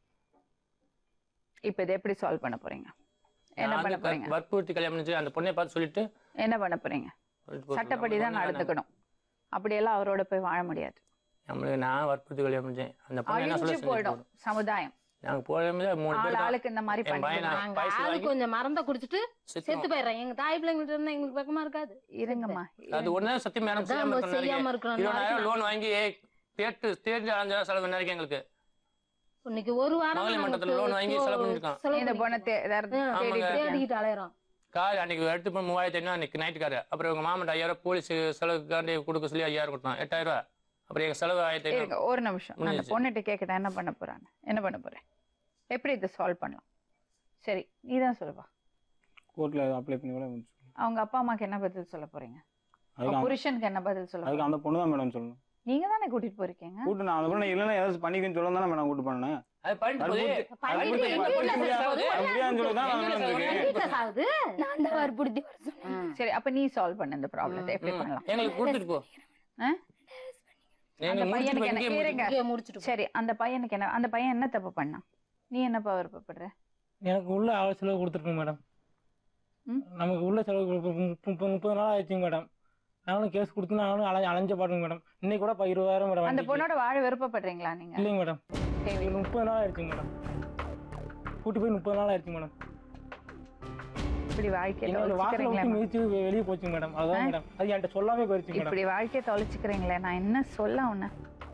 இப்ப இதை எப்படி சால்வ் பண்ண போறீங்க என்ன நான் பண்ண வந்து போறீங்க வற்புறுத்தி கல்யாணம் பண்ணி அந்த பொண்ணை பார்த்து சொல்லிட்டு என்ன பண்ண போறீங்க சொல்லிட்டு போக சட்டப்படி தான் சொல்லுவாங்க. நடந்துக்கணும் அப்படியெல்லாம் அவரோட போய் வாழ முடியாது நம்மளுக்கு நான் வற்புறுத்தி கல்யாணம் பண்ணேன் அந்த பொண்ணு என்ன சொல்ல அழிஞ்சு செஞ்சு போயிடும் போடும். சமுதாயம் நாங்க போகும்போது மூணு ஆள் பேர் தான். ஆளுக்கு இந்த மாதிரி என் பையன் பண்ணி நாங்க பைசா ஆளு வாங்கி கொஞ்சம் மறந்த குடிச்சிட்டு செத்து செத்து போயிடுறோம் எங்க தாய் பிள்ளைங்கிட்ட இருந்தா எங்களுக்கு பக்கமா இருக்காது இருங்கம்மா அது ஒண்ணு சத்தியம் மேடம் அதான் செய்யாம நம்ம இருக்கணும் செய்யாம நினைக்கிறேன். இருக்கிறோம் இருபதாயிரம் லோன் வாங்கி தேட்டு தேடி அஞ்சாயிரம் செலவு நினைக்கிறேன் எங்களுக்கு இன்னைக்கு ஒரு வாரம் மகளிர் மன்றத்துல loan வாங்கி செலவு பண்ணிருக்கான். இந்த பொண்ணை தே- வேற ஆ, தேடிட்டு ஆமாங்க. இருக்கியா? தேடிக்கிட்டு அலையறோம் கார் அன்னைக்கு எடுத்து போய் மூவாயிரத்தி ஐநூறு அன்னைக்கு நைட்டு காரு அப்புறம் உங்க மாமன் ஐயாயிரம் போலீஸ் செலவுக்காண்டி கொடுக்க சொல்லி ஐயாயிரம் கொடுத்தான் எட்டாயிரம் ரூபா அப்புறம் எங்க செலவு ஆயிரத்தி ஐநூறு இருங்க ஒரு நிமிஷம் நான் அந்த முடிஞ்சிச்சு. பொண்ணுகிட்ட கேட்கட்டேன் என்ன பண்ண போறான்னு என்ன பண்ண போறேன் எப்படி இதை சால்வ் பண்ணலாம் சரி நீ தான் சொல்லுவா கோர்ட்டில் அப்ளை பண்ணி கூட முடிச்சு அவங்க அப்பா அம்மாக்கு என்ன பதில் சொல்ல போறீங்க அதுக்கு அவங்க அந்த- புருஷனுக்கு என்ன பதில் சொல்ல அதுக்கு போறீங்க அந்த பொண்ணு தான் மேடம் சொல்லணும் நீங்க தானே கூட்டிட்டு போயிருக்கீங்க கூட்டு நான் அந்த பொண்ணு இல்லைன்னா ஏதாச்சும் பண்ணிக்கன்னு சொல்ல தானே மேடம் கூட்டு பண்ணேன் அது பண்ணிட்டு போகுது. வற்புறுத்தி- பண்ணிட்டு வற்புறுத்தி- எங்க வற்புறுத்தி வீட்டுல முடியாது. சாகுது? அது முடியாதுன்னு சொல்லி தான் நான் எங்க வீட்டுல வந்திருக்கேன். வீட்டுல சாகுது நான் தான் வற்புறுத்தி வர சொன்னேன் சரி அப்ப நீ சால்வ் பண்ண இந்த ப்ராப்ளத்தை எப்படி ம். பண்ணலாம் எங்களுக்கு கொடுத்துட்டு போ ஆ? எங்க அந்த முடிச்சுட்டு பையனுக்கு போய் என்ன இங்கேயே இருங்க இங்கே முடிச்சிட்டு போ. சரி அந்த பையனுக்கு என்ன அந்த பையன் என்ன தப்பு பண்ணான் நீ என்னப்பா விருப்பப்படுற எனக்கு உள்ள அவ செலவு கொடுத்துருக்கோம் மேடம் ம்? நமக்கு உள்ள செலவு கொடுக்க முப்பது முப்பது முப்பது நாள் ஆயிடுச்சுங்க மேடம் நானும் கேஸ் கொடுத்து நானும் அலைஞ்ச அலைஞ்ச பாடுங்க மேடம் இன்னைக்கு கூட இப்போ இருபதாயிரம் மேடம் அந்த வண்டிக்கு. பொண்ணோட வாழ விருப்பப்படுறீங்களா நீங்க இல்லைங்க மேடம் சரி. எங்களுக்கு முப்பது நாள் ஆயிடுச்சுங்க மேடம் கூட்டி போய் முப்பது நாள் ஆயிடுச்சு மேடம் இப்படி வாழ்க்கையை என்னோட வாசலை விட்டு தொலைச்சிக்கிறீங்களே மிதிச்சு வெ- வெளியே போச்சுங்க மேடம் அதான் ஆ? மேடம் அது என்கிட்ட சொல்லாமே போயிருச்சு மேடம் இப்படி வாழ்க்கையை தொலைச்சிக்கிறீங்களே நான் என்ன சொல்ல உன்ன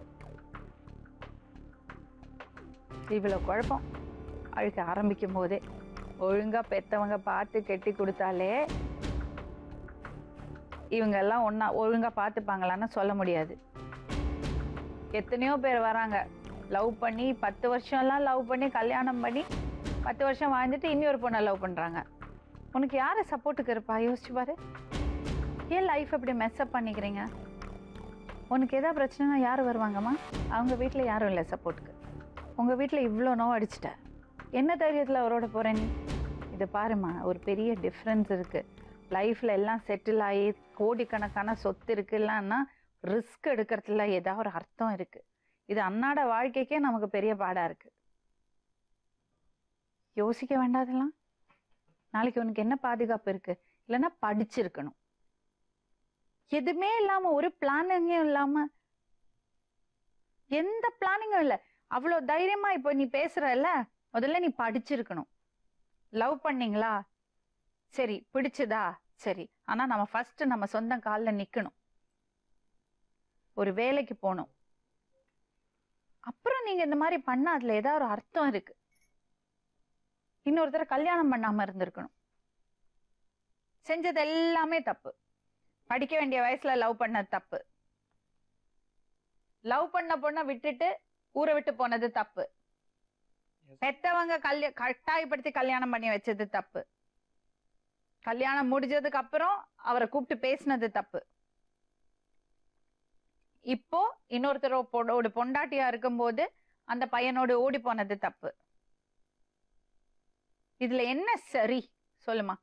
இவ்வளவு குழப்பம் அழுக்க ஆரம்பிக்கும் போதே ஒழுங்கா பெத்தவங்க பார்த்து கெட்டி கொடுத்தாலே இவங்க எல்லாம் ஒண்ணா ஒழுங்கா பார்த்துப்பாங்களான்னு சொல்ல முடியாது எத்தனையோ பேர் வராங்க லவ் பண்ணி பத்து வருஷம்லாம் லவ் பண்ணி கல்யாணம் பண்ணி பத்து வருஷம் வாழ்ந்துட்டு இனி ஒரு பொண்ணை லவ் பண்றாங்க உனக்கு யாரு சப்போர்ட்டுக்கு இருப்பா யோசிச்சு பாரு ஏன் லைஃப் இப்படி மெஸ்அப் பண்ணிக்கிறீங்க உனக்கு எதாவது பிரச்சனைனா யார் வருவாங்கம்மா அவங்க வீட்டில் யாரும் இல்லை சப்போர்ட்டுக்கு உங்கள் வீட்டில் இவ்வளோ நோவு அடிச்சிட்ட என்ன தைரியத்தில் அவரோட போகிறேன் நீ இது பாருமா ஒரு பெரிய டிஃப்ரென்ஸ் இருக்குது லைஃப்பில் எல்லாம் செட்டில் ஆகி கோடிக்கணக்கான சொத்து இருக்குல்லான்னா ரிஸ்க் எடுக்கிறதுல ஏதாவது ஒரு அர்த்தம் இருக்குது இது அன்னாட வாழ்க்கைக்கே நமக்கு பெரிய பாடாக இருக்குது யோசிக்க வேண்டாதெல்லாம் நாளைக்கு உனக்கு என்ன பாதுகாப்பு இருக்குது இல்லைன்னா படிச்சிருக்கணும் எதுவுமே இல்லாம ஒரு பிளானிங்கும் இல்லாம எந்த பிளானிங்கும் இல்ல அவ்வளவு தைரியமா இப்போ நீ பேசுறல்ல முதல்ல நீ படிச்சிருக்கணும் லவ் பண்ணீங்களா சரி பிடிச்சதா சரி ஆனா நம்ம ஃபர்ஸ்ட் நம்ம சொந்த கால்ல நிக்கணும் ஒரு வேலைக்கு போகணும் அப்புறம் நீங்க இந்த மாதிரி பண்ணா அதுல ஏதாவது ஒரு அர்த்தம் இருக்கு இன்னொருத்தர கல்யாணம் பண்ணாம இருந்திருக்கணும் செஞ்சது எல்லாமே தப்பு படிக்க வேண்டிய வயசுல லவ் பண்ணது தப்பு லவ் பண்ண பொண்ணை விட்டுட்டு ஊரை விட்டு போனது தப்பு பெத்தவங்க கல்ய கட்டாயப்படுத்தி கல்யாணம் பண்ணி வச்சது தப்பு கல்யாணம் முடிஞ்சதுக்கு அப்புறம் அவரை கூப்பிட்டு பேசினது தப்பு இப்போ இன்னொருத்தரோட பொண்டாட்டியா இருக்கும்போது அந்த பையனோட ஓடி போனது தப்பு இதுல என்ன சரி சொல்லுமா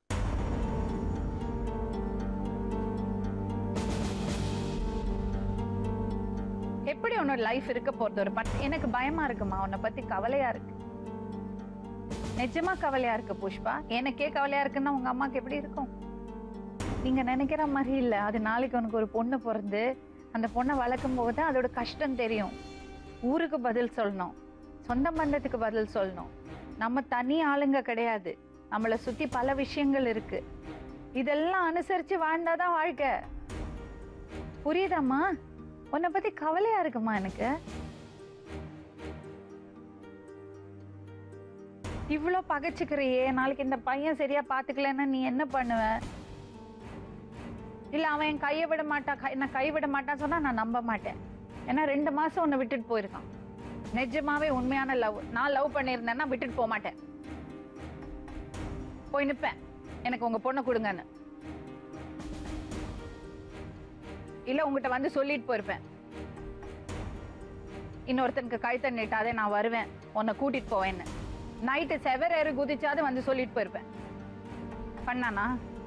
எப்படி உன்னோட லைஃப் இருக்க போறது ஒரு பட் எனக்கு பயமா இருக்குமா உன்னை பத்தி கவலையா இருக்கு நிஜமா கவலையா இருக்கு புஷ்பா எனக்கே கவலையா இருக்குன்னா உங்க அம்மாக்கு எப்படி இருக்கும் நீங்க நினைக்கிற மாதிரி இல்ல அது நாளைக்கு உனக்கு ஒரு பொண்ணு பிறந்து அந்த பொண்ணை வளர்க்கும் போது அதோட கஷ்டம் தெரியும் ஊருக்கு பதில் சொல்லணும் சொந்த பந்தத்துக்கு பதில் சொல்லணும் நம்ம தனி ஆளுங்க கிடையாது நம்மளை சுத்தி பல விஷயங்கள் இருக்கு இதெல்லாம் அனுசரிச்சு வாழ்ந்தாதான் வாழ்க்கை புரியுதாம்மா உன்னை பத்தி கவலையா இருக்குமா எனக்கு இவ்ளோ பகைச்சுக்கிறியே நாளைக்கு இந்த பையன் சரியா பாத்துக்கலன்னா நீ என்ன பண்ணுவ இல்ல அவன் என் கையை விட மாட்டான் கை- என்ன கை விட மாட்டான் சொன்னா நான் நம்ப மாட்டேன் ஏன்னா ரெண்டு மாசம் உன்னை விட்டுட்டு போயிருக்கான் நிஜமாவே உண்மையான லவ் நான் லவ் பண்ணியிருந்தேன்னா விட்டுட்டு போக மாட்டேன் போய் நிப்பேன் எனக்கு உங்க பொண்ணை கொடுங்கன்னு இல்ல உங்ககிட்ட வந்து சொல்லிட்டு போயிருப்பேன் இன்னொருத்தனுக்கு கழுத்தை நீட்டாதே நான் வருவேன் உன்னை கூட்டிட்டு போவேன்னு நைட்டு செவர் ஏறு குதிச்சாது வந்து சொல்லிட்டு போயிருப்பேன் பண்ணானா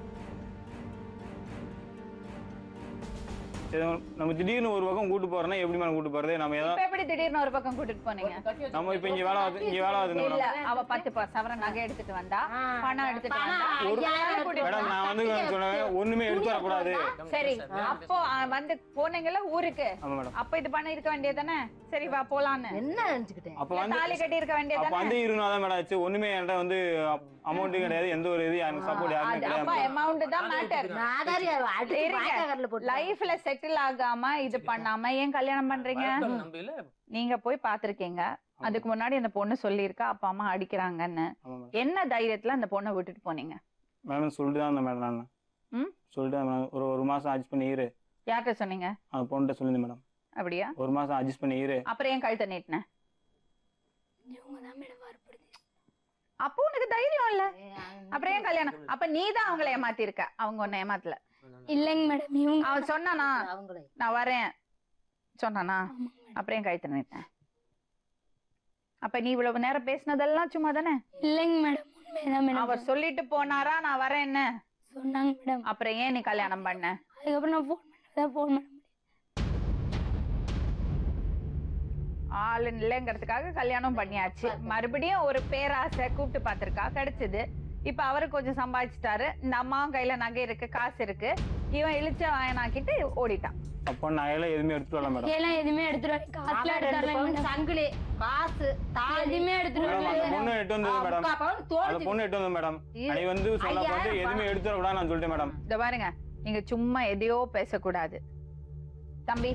சரி, நம்ம திடீர்னு ஒரு பக்கம் கூட்டு போறோம்னா எப்படி மேடம் கூட்டு போறது நம்ம ஏதோ இப்ப எப்படி திடீர்னு ஒரு பக்கம் கூட்டிட்டு போனீங்க நம்ம இப்ப இங்க வேலை ஆகுது இங்க வேலை ஆகுதுங்க இல்ல மேடம் அவ பத்து ப- சவரன் நகை எடுத்துட்டு வந்தா பணம் எடுத்துட்டு வந்தா ஒரு- யாரை கூட்டிட்டு மேடம் நான் வந்து சொன்னேன் ஒண்ணுமே எடுத்து வரக்கூடாது சரி அப்போ அஹ், வந்து போனீங்கல்ல ஊருக்கு ஆமா மேடம் அப்ப இது பண்ண இருக்க வேண்டியதானே சரி வா போலான்னு என்ன நினைச்சுக்கிட்டேன் அப்ப வந்து தாலி கட்டி இருக்க அப்ப வேண்டியதானே வந்து இருபது தான் மேடம் ஆச்சு ஒண்ணுமே என்கிட்ட வந்து அமௌண்ட்டும் கிடையாது எந்த ஒரு இது யாருக்கு சப்போர்ட் யாருமே அது கிடையாது அப்ப madam. அமௌண்ட் தான் மேட்டர் நான் தான் அடிச்சு இருங்க. பாய்க்காக்கரில் போட்டு லைஃப்ல செட்டில் ஆகாம இது பண்ணாம ஏன் கல்யாணம் பண்றீங்க நம்பல நீங்க போய் பாத்திருக்கீங்க அதுக்கு முன்னாடி அந்த பொண்ணு சொல்லியிருக்கா அப்பா அம்மா அடிக்கிறாங்கன்னு ஆமா மேடம் என்ன தைரியத்துல அந்த பொண்ணை விட்டுட்டு போனீங்க மேடம் சொல்லிட்டு தான் இருந்தேன் மேடம் நான் ம்? சொல்லிட்டு தான் madam. ஒரு ஒரு மாசம் அட்ஜஸ்ட் பண்ணி இரு யார்கிட்ட சொன்னீங்க அந்த பொண்ணுகிட்ட சொல்லியிருந்தேன் மேடம் அப்படியா ஒரு மாசம் அட்ஜஸ்ட் பண்ணி இரு அப்புறம் ஏன் கழுத்தை நீட்டின இவங்க தான் மேடம் வற்புறுத்தி அப்போ உனக்கு தைரியம் இல்ல அப்புறம் ஏன் கல்யாணம் அப்ப நீ தான் அவங்கள ஏமாத்தி இருக்க அவங்க உன்னை ஏமாத்தல இல்லைங்க மேடம் இவங்க அவன் சொன்னானா அவங்களே நான் வரேன் சொன்னானா அப்புறம் ஏன் கழுத்தை நீட்டின அப்ப நீ இவ்வளவு நேரம் பேசினதெல்லாம் சும்மா தானே இல்லைங்க மேடம் உண்மைதான் மேடம் அவர் சொல்லிட்டு போனாரா நான் வரேன்னு சொன்னாங்க மேடம் அப்புறம் ஏன் நீ கல்யாணம் பண்ண அதுக்கப்புறம் நான் ஃபோன் பண்ணதான் ஃபோன் பண்ண ஆள் இல்லைங்கிறதுக்காக கல்யாணம் பண்ணியாச்சு மறுபடியும் ஒரு பேராசை கூப்பிட்டு பார்த்திருக்கா கிடைச்சது இப்ப அவரு கொஞ்சம் சம்பாதிச்சிட்டாரு இந்த அம்மாவும் கையில நகை இருக்கு காசு இருக்கு இவன் இழிச்ச வாயனாக்கிட்டு ஓடிட்டான் அப்போ நகையெல்லாம் எதுவுமே எடுத்துட்டு வரல மேடம் நகையெல்லாம் எதுவுமே எடுத்துட்டு வரல காசுல நகை ரெண்டு எடுத்தாலும் பவுன் சங்கிலி காசு தாலி எதுவுமே எடுத்துட்டு மேடம் வரல அந்த பொண்ணு எட்டு வந்தது மேடம் முக்கால் பவுன் அந்த தோடு பொண்ணு எட்டு வந்தது மேடம் அன்னைக்கு வந்து சொன்ன பார்த்து ஐயாயிரம் எதுவுமே எடுத்து வரக்கூடாது நான் சொல்லிட்டேன் மேடம் இந்த பாருங்க நீங்க சும்மா எதையோ பேசக்கூடாது தம்பி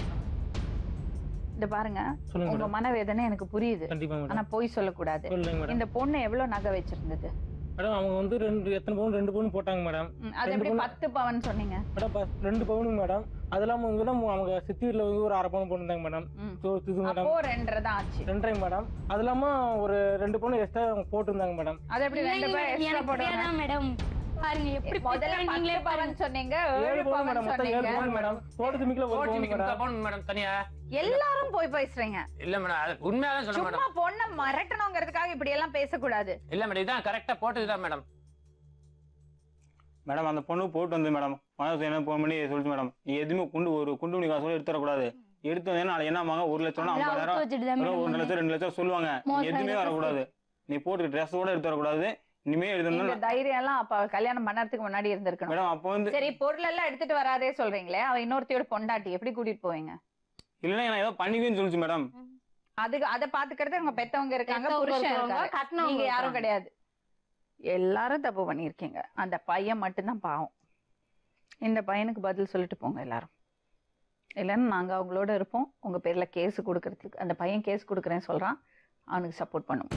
இந்த பாருங்க சொல்லுங்க உங்க மேடம் மனவேதனை எனக்கு புரியுது கண்டிப்பா மேடம் ஆனா பொய் சொல்லக்கூடாது சொல்லுங்க மேடம் இந்த பொண்ணு எவ்வளவு நகை வச்சிருந்தது மேடம் அவங்க வந்து ரெண்டு எத்தனை பவுன் ரெண்டு பவுன் போட்டாங்க மேடம் ம், அது ரெண்டு எப்படி பவுன். பத்து பவன் சொன்னீங்க மேடம் ப- ரெண்டு பவுனுங்க மேடம் அது இல்லாம வந்து மேடம் அவங்க சித்தி வீட்டில் வந்து ஒரு அரை பவுன் போட்டிருந்தாங்க மேடம் ம். ஸோ இது மேடம் அப்போ ரெண்டரை தான் ஆச்சு ரெண்டரை மேடம் அது இல்லாம ஒரு ரெண்டு பவுன் எக்ஸ்ட்ரா போட்டிருந்தாங்க மேடம் அது எப்படி ரெண்டு இல்லைங்க பேர் madam, எக்ஸ்ட்ரா எனக்கு போடுவாங்க தெரியாதா மேடம் பாருங்க எப்படி முதல்ல பேசுறாங்க பத்து நீங்களே பவன் பாருங்க சொன்னீங்க ஏழு ஏழு பவுன் மேடம் பவன் மொத்தம் ஏழு சொன்னீங்க பவுன் மேடம் தோட்டத்து மிக்கில ஒரு போட்டு பவுன் மிக்க மேடம் பவுன் மேடம் தனியா எல்லாரும் போய் பேசுறீங்க இல்ல மேடம் அது உண்மையாதான் சொல்ல மேடம் சும்மா பொண்ணை மிரட்டணுங்கிறதுக்காக இப்படி எல்லாம் பேசக்கூடாது இல்ல மேடம் இதான் கரெக்டா போட்டதுதான் மேடம் மேடம் அந்த பொண்ணு போட்டு வந்து மேடம் மனசு என்ன ஃபோன் பண்ணி சொல்லிச்சு மேடம் நீ எதுவுமே குண்டு ஒரு குண்டு மணி காசோட எடுத்து வரக்கூடாது எடுத்து வந்தீங்கன்னா நாளைக்கு என்ன ஆமாங்க ஒரு லட்சம் அவங்களா ஐம்பதாயிரம் அவுத்து வச்சுட்டு தான் ஒரு madam ஒரு வந்தாங்க. லட்சம் ரெண்டு லட்சம் சொல்லுவாங்க நீ மோசம் எதுவுமே இல்ல. வரக்கூடாது நீ போட்டு ட்ரெஸ்ஸோட எடுத்து வரக்கூடாது இனிமே இந்த எடுத்தோம்னா தைரியம் எல்லாம் அப்ப அவ கல்யாணம் பண்ணறதுக்கு முன்னாடி இருந்திருக்கணும் மேடம் அப்போ வந்து சரி பொருள் எல்லாம் எடுத்துட்டு வராதே சொல்றீங்களே அவ இன்னொருத்தியோட பொண்டாட்டி எப்படி கூட்டிட்டு போவீங்க இல்லைன்னா நான் ஏதோ பண்ணிக்குவேன்னு சொல்லிச்சு மேடம் அதுக்கு அத பாத்துக்கிறது உங்க பெத்தவங்க இருக்காங்க பெத்தவங்க புருஷன் இருக்கிறவங்க, இருக்காங்க கட்டினவங்க நீங்க யாரும் இருக்காங்க. கிடையாது எல்லாரும் தப்பு பண்ணியிருக்கீங்க அந்த பையன் மட்டும்தான் பாவம் இந்த பையனுக்கு பதில் சொல்லிட்டு போங்க எல்லாரும் இல்லைன்னா நாங்க அவங்களோட இருப்போம் உங்க பேர்ல கேஸ் கொடுக்கறதுக்கு அந்த பையன் கேஸ் கொடுக்குறேன்னு சொல்றான் அவனுக்கு சப்போர்ட் பண்ணுவோம்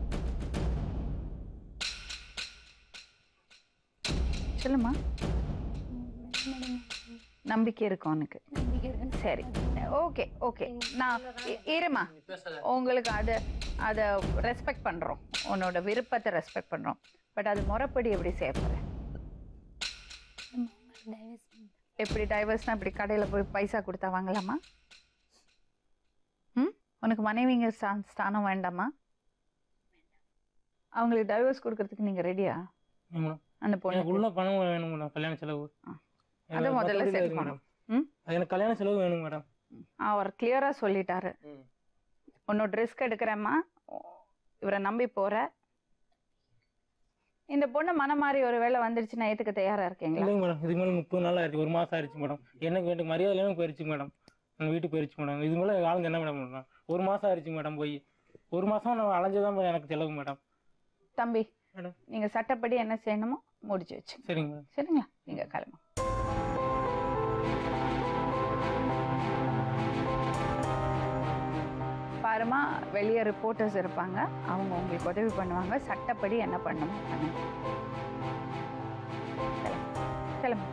சொல்லுமா நம்பிக்கை இருக்கும் அவனுக்கு நம்பிக்கை இருக்கு. சரி ஓகே ஓகே நான் இ- இருமா உங்களுக்கு அது அதை ரெஸ்பெக்ட் பண்றோம் உன்னோட விருப்பத்தை ரெஸ்பெக்ட் பண்றோம் பட் அது முறைப்படி எப்படி செய்ய போற தயவு செஞ்சு. எப்படி டைவர்ஸ்னா இப்படி கடையில போய் பைசா கொடுத்தா வாங்கலாமா ம் உனக்கு மனைவிங்க ஸ்தா- ஸ்தானம் வேண்டாமா அவங்களுக்கு டைவர்ஸ் கொடுக்கறதுக்கு நீங்க ரெடியா மேடம் அந்த எனக்கு பொண்ணு உள்ள பணம் வேணும் மேடம் கல்யாண செலவு ஆ. எனக்கு அதை முதல்ல மத்தபடி set இல்லை பண்ணணும். மேடம் ம்? அது எனக்கு கல்யாண செலவு வேணும் மேடம் அவர் கிளியரா சொல்லிட்டாரு ம். உன்னோட ரிஸ்க் எடுக்கிறேம்மா இவரை நம்பி போற இந்த பொண்ணு மனம் மாறி ஒரு வேளை வந்துருச்சுன்னா ஏத்துக்க தயாரா இருக்கீங்களா இல்லைங்க மேடம் இதுக்கு மேலே முப்பது நாள் ஆயிடுச்சு ஒரு மாசம் ஆயிடுச்சு மேடம் எனக்கு எனக்கு மரியாதை இல்லாமல் போயிருச்சு மேடம் நான் வீட்டுக்கு போயிருச்சு மேடம் இது மேலே ஆளுங்க என்ன மேடம் பண்ணலாம் ஒரு மாசம் ஆயிடுச்சு மேடம் போய் ஒரு மாசம் நான் அலைஞ்சதான் எனக்கு செலவு மேடம் தம்பி மேடம். நீங்க சட்டப்படி என்ன செய்யணுமோ முடிச்சு வச்சு சரிங்க மேடம் சரிங்களா நீங்க கிளம்பு பாருமா வெளியே ரிப்போர்ட்டர்ஸ் இருப்பாங்க அவங்க உங்களுக்கு உதவி பண்ணுவாங்க சட்டப்படி என்ன பண்ணணும் பண்ணுங்க கிளம்பு. கிளம்பு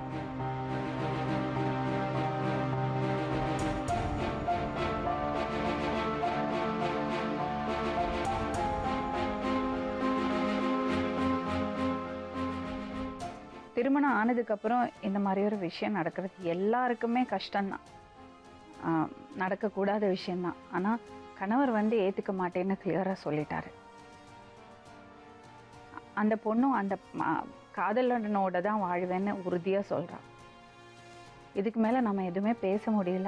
திருமணம் ஆனதுக்கப்புறம் இந்த மாதிரி ஒரு விஷயம் நடக்கிறது எல்லாருக்குமே கஷ்டம்தான் ஆஹ் நடக்கக்கூடாத விஷயம்தான் ஆனால் கணவர் வந்து ஏற்றுக்க மாட்டேன்னு கிளியராக சொல்லிட்டாரு அந்த பொண்ணும் அந்த ம- காதலனோட தான் வாழ்வேன்னு உறுதியாக சொல்கிறான் இதுக்கு மேலே நம்ம எதுவுமே பேச முடியல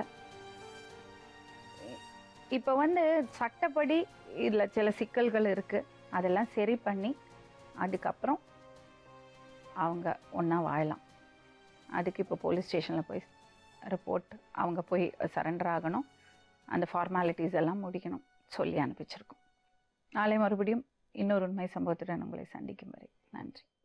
இப்போ வந்து சட்டப்படி இதில் சில சிக்கல்கள் இருக்குது அதெல்லாம் சரி பண்ணி அதுக்கப்புறம் அவங்க ஒன்றா வாழலாம் அதுக்கு இப்போ போலீஸ் ஸ்டேஷனில் போய் ரிப்போர்ட் அவங்க போய் சரண்டர் ஆகணும் அந்த ஃபார்மாலிட்டிஸ் எல்லாம் முடிக்கணும் சொல்லி அனுப்பிச்சிருக்கோம் நாளை மறுபடியும் இன்னொரு உண்மை சம்பவத்துடன் உங்களை சந்திக்கும் வரை நன்றி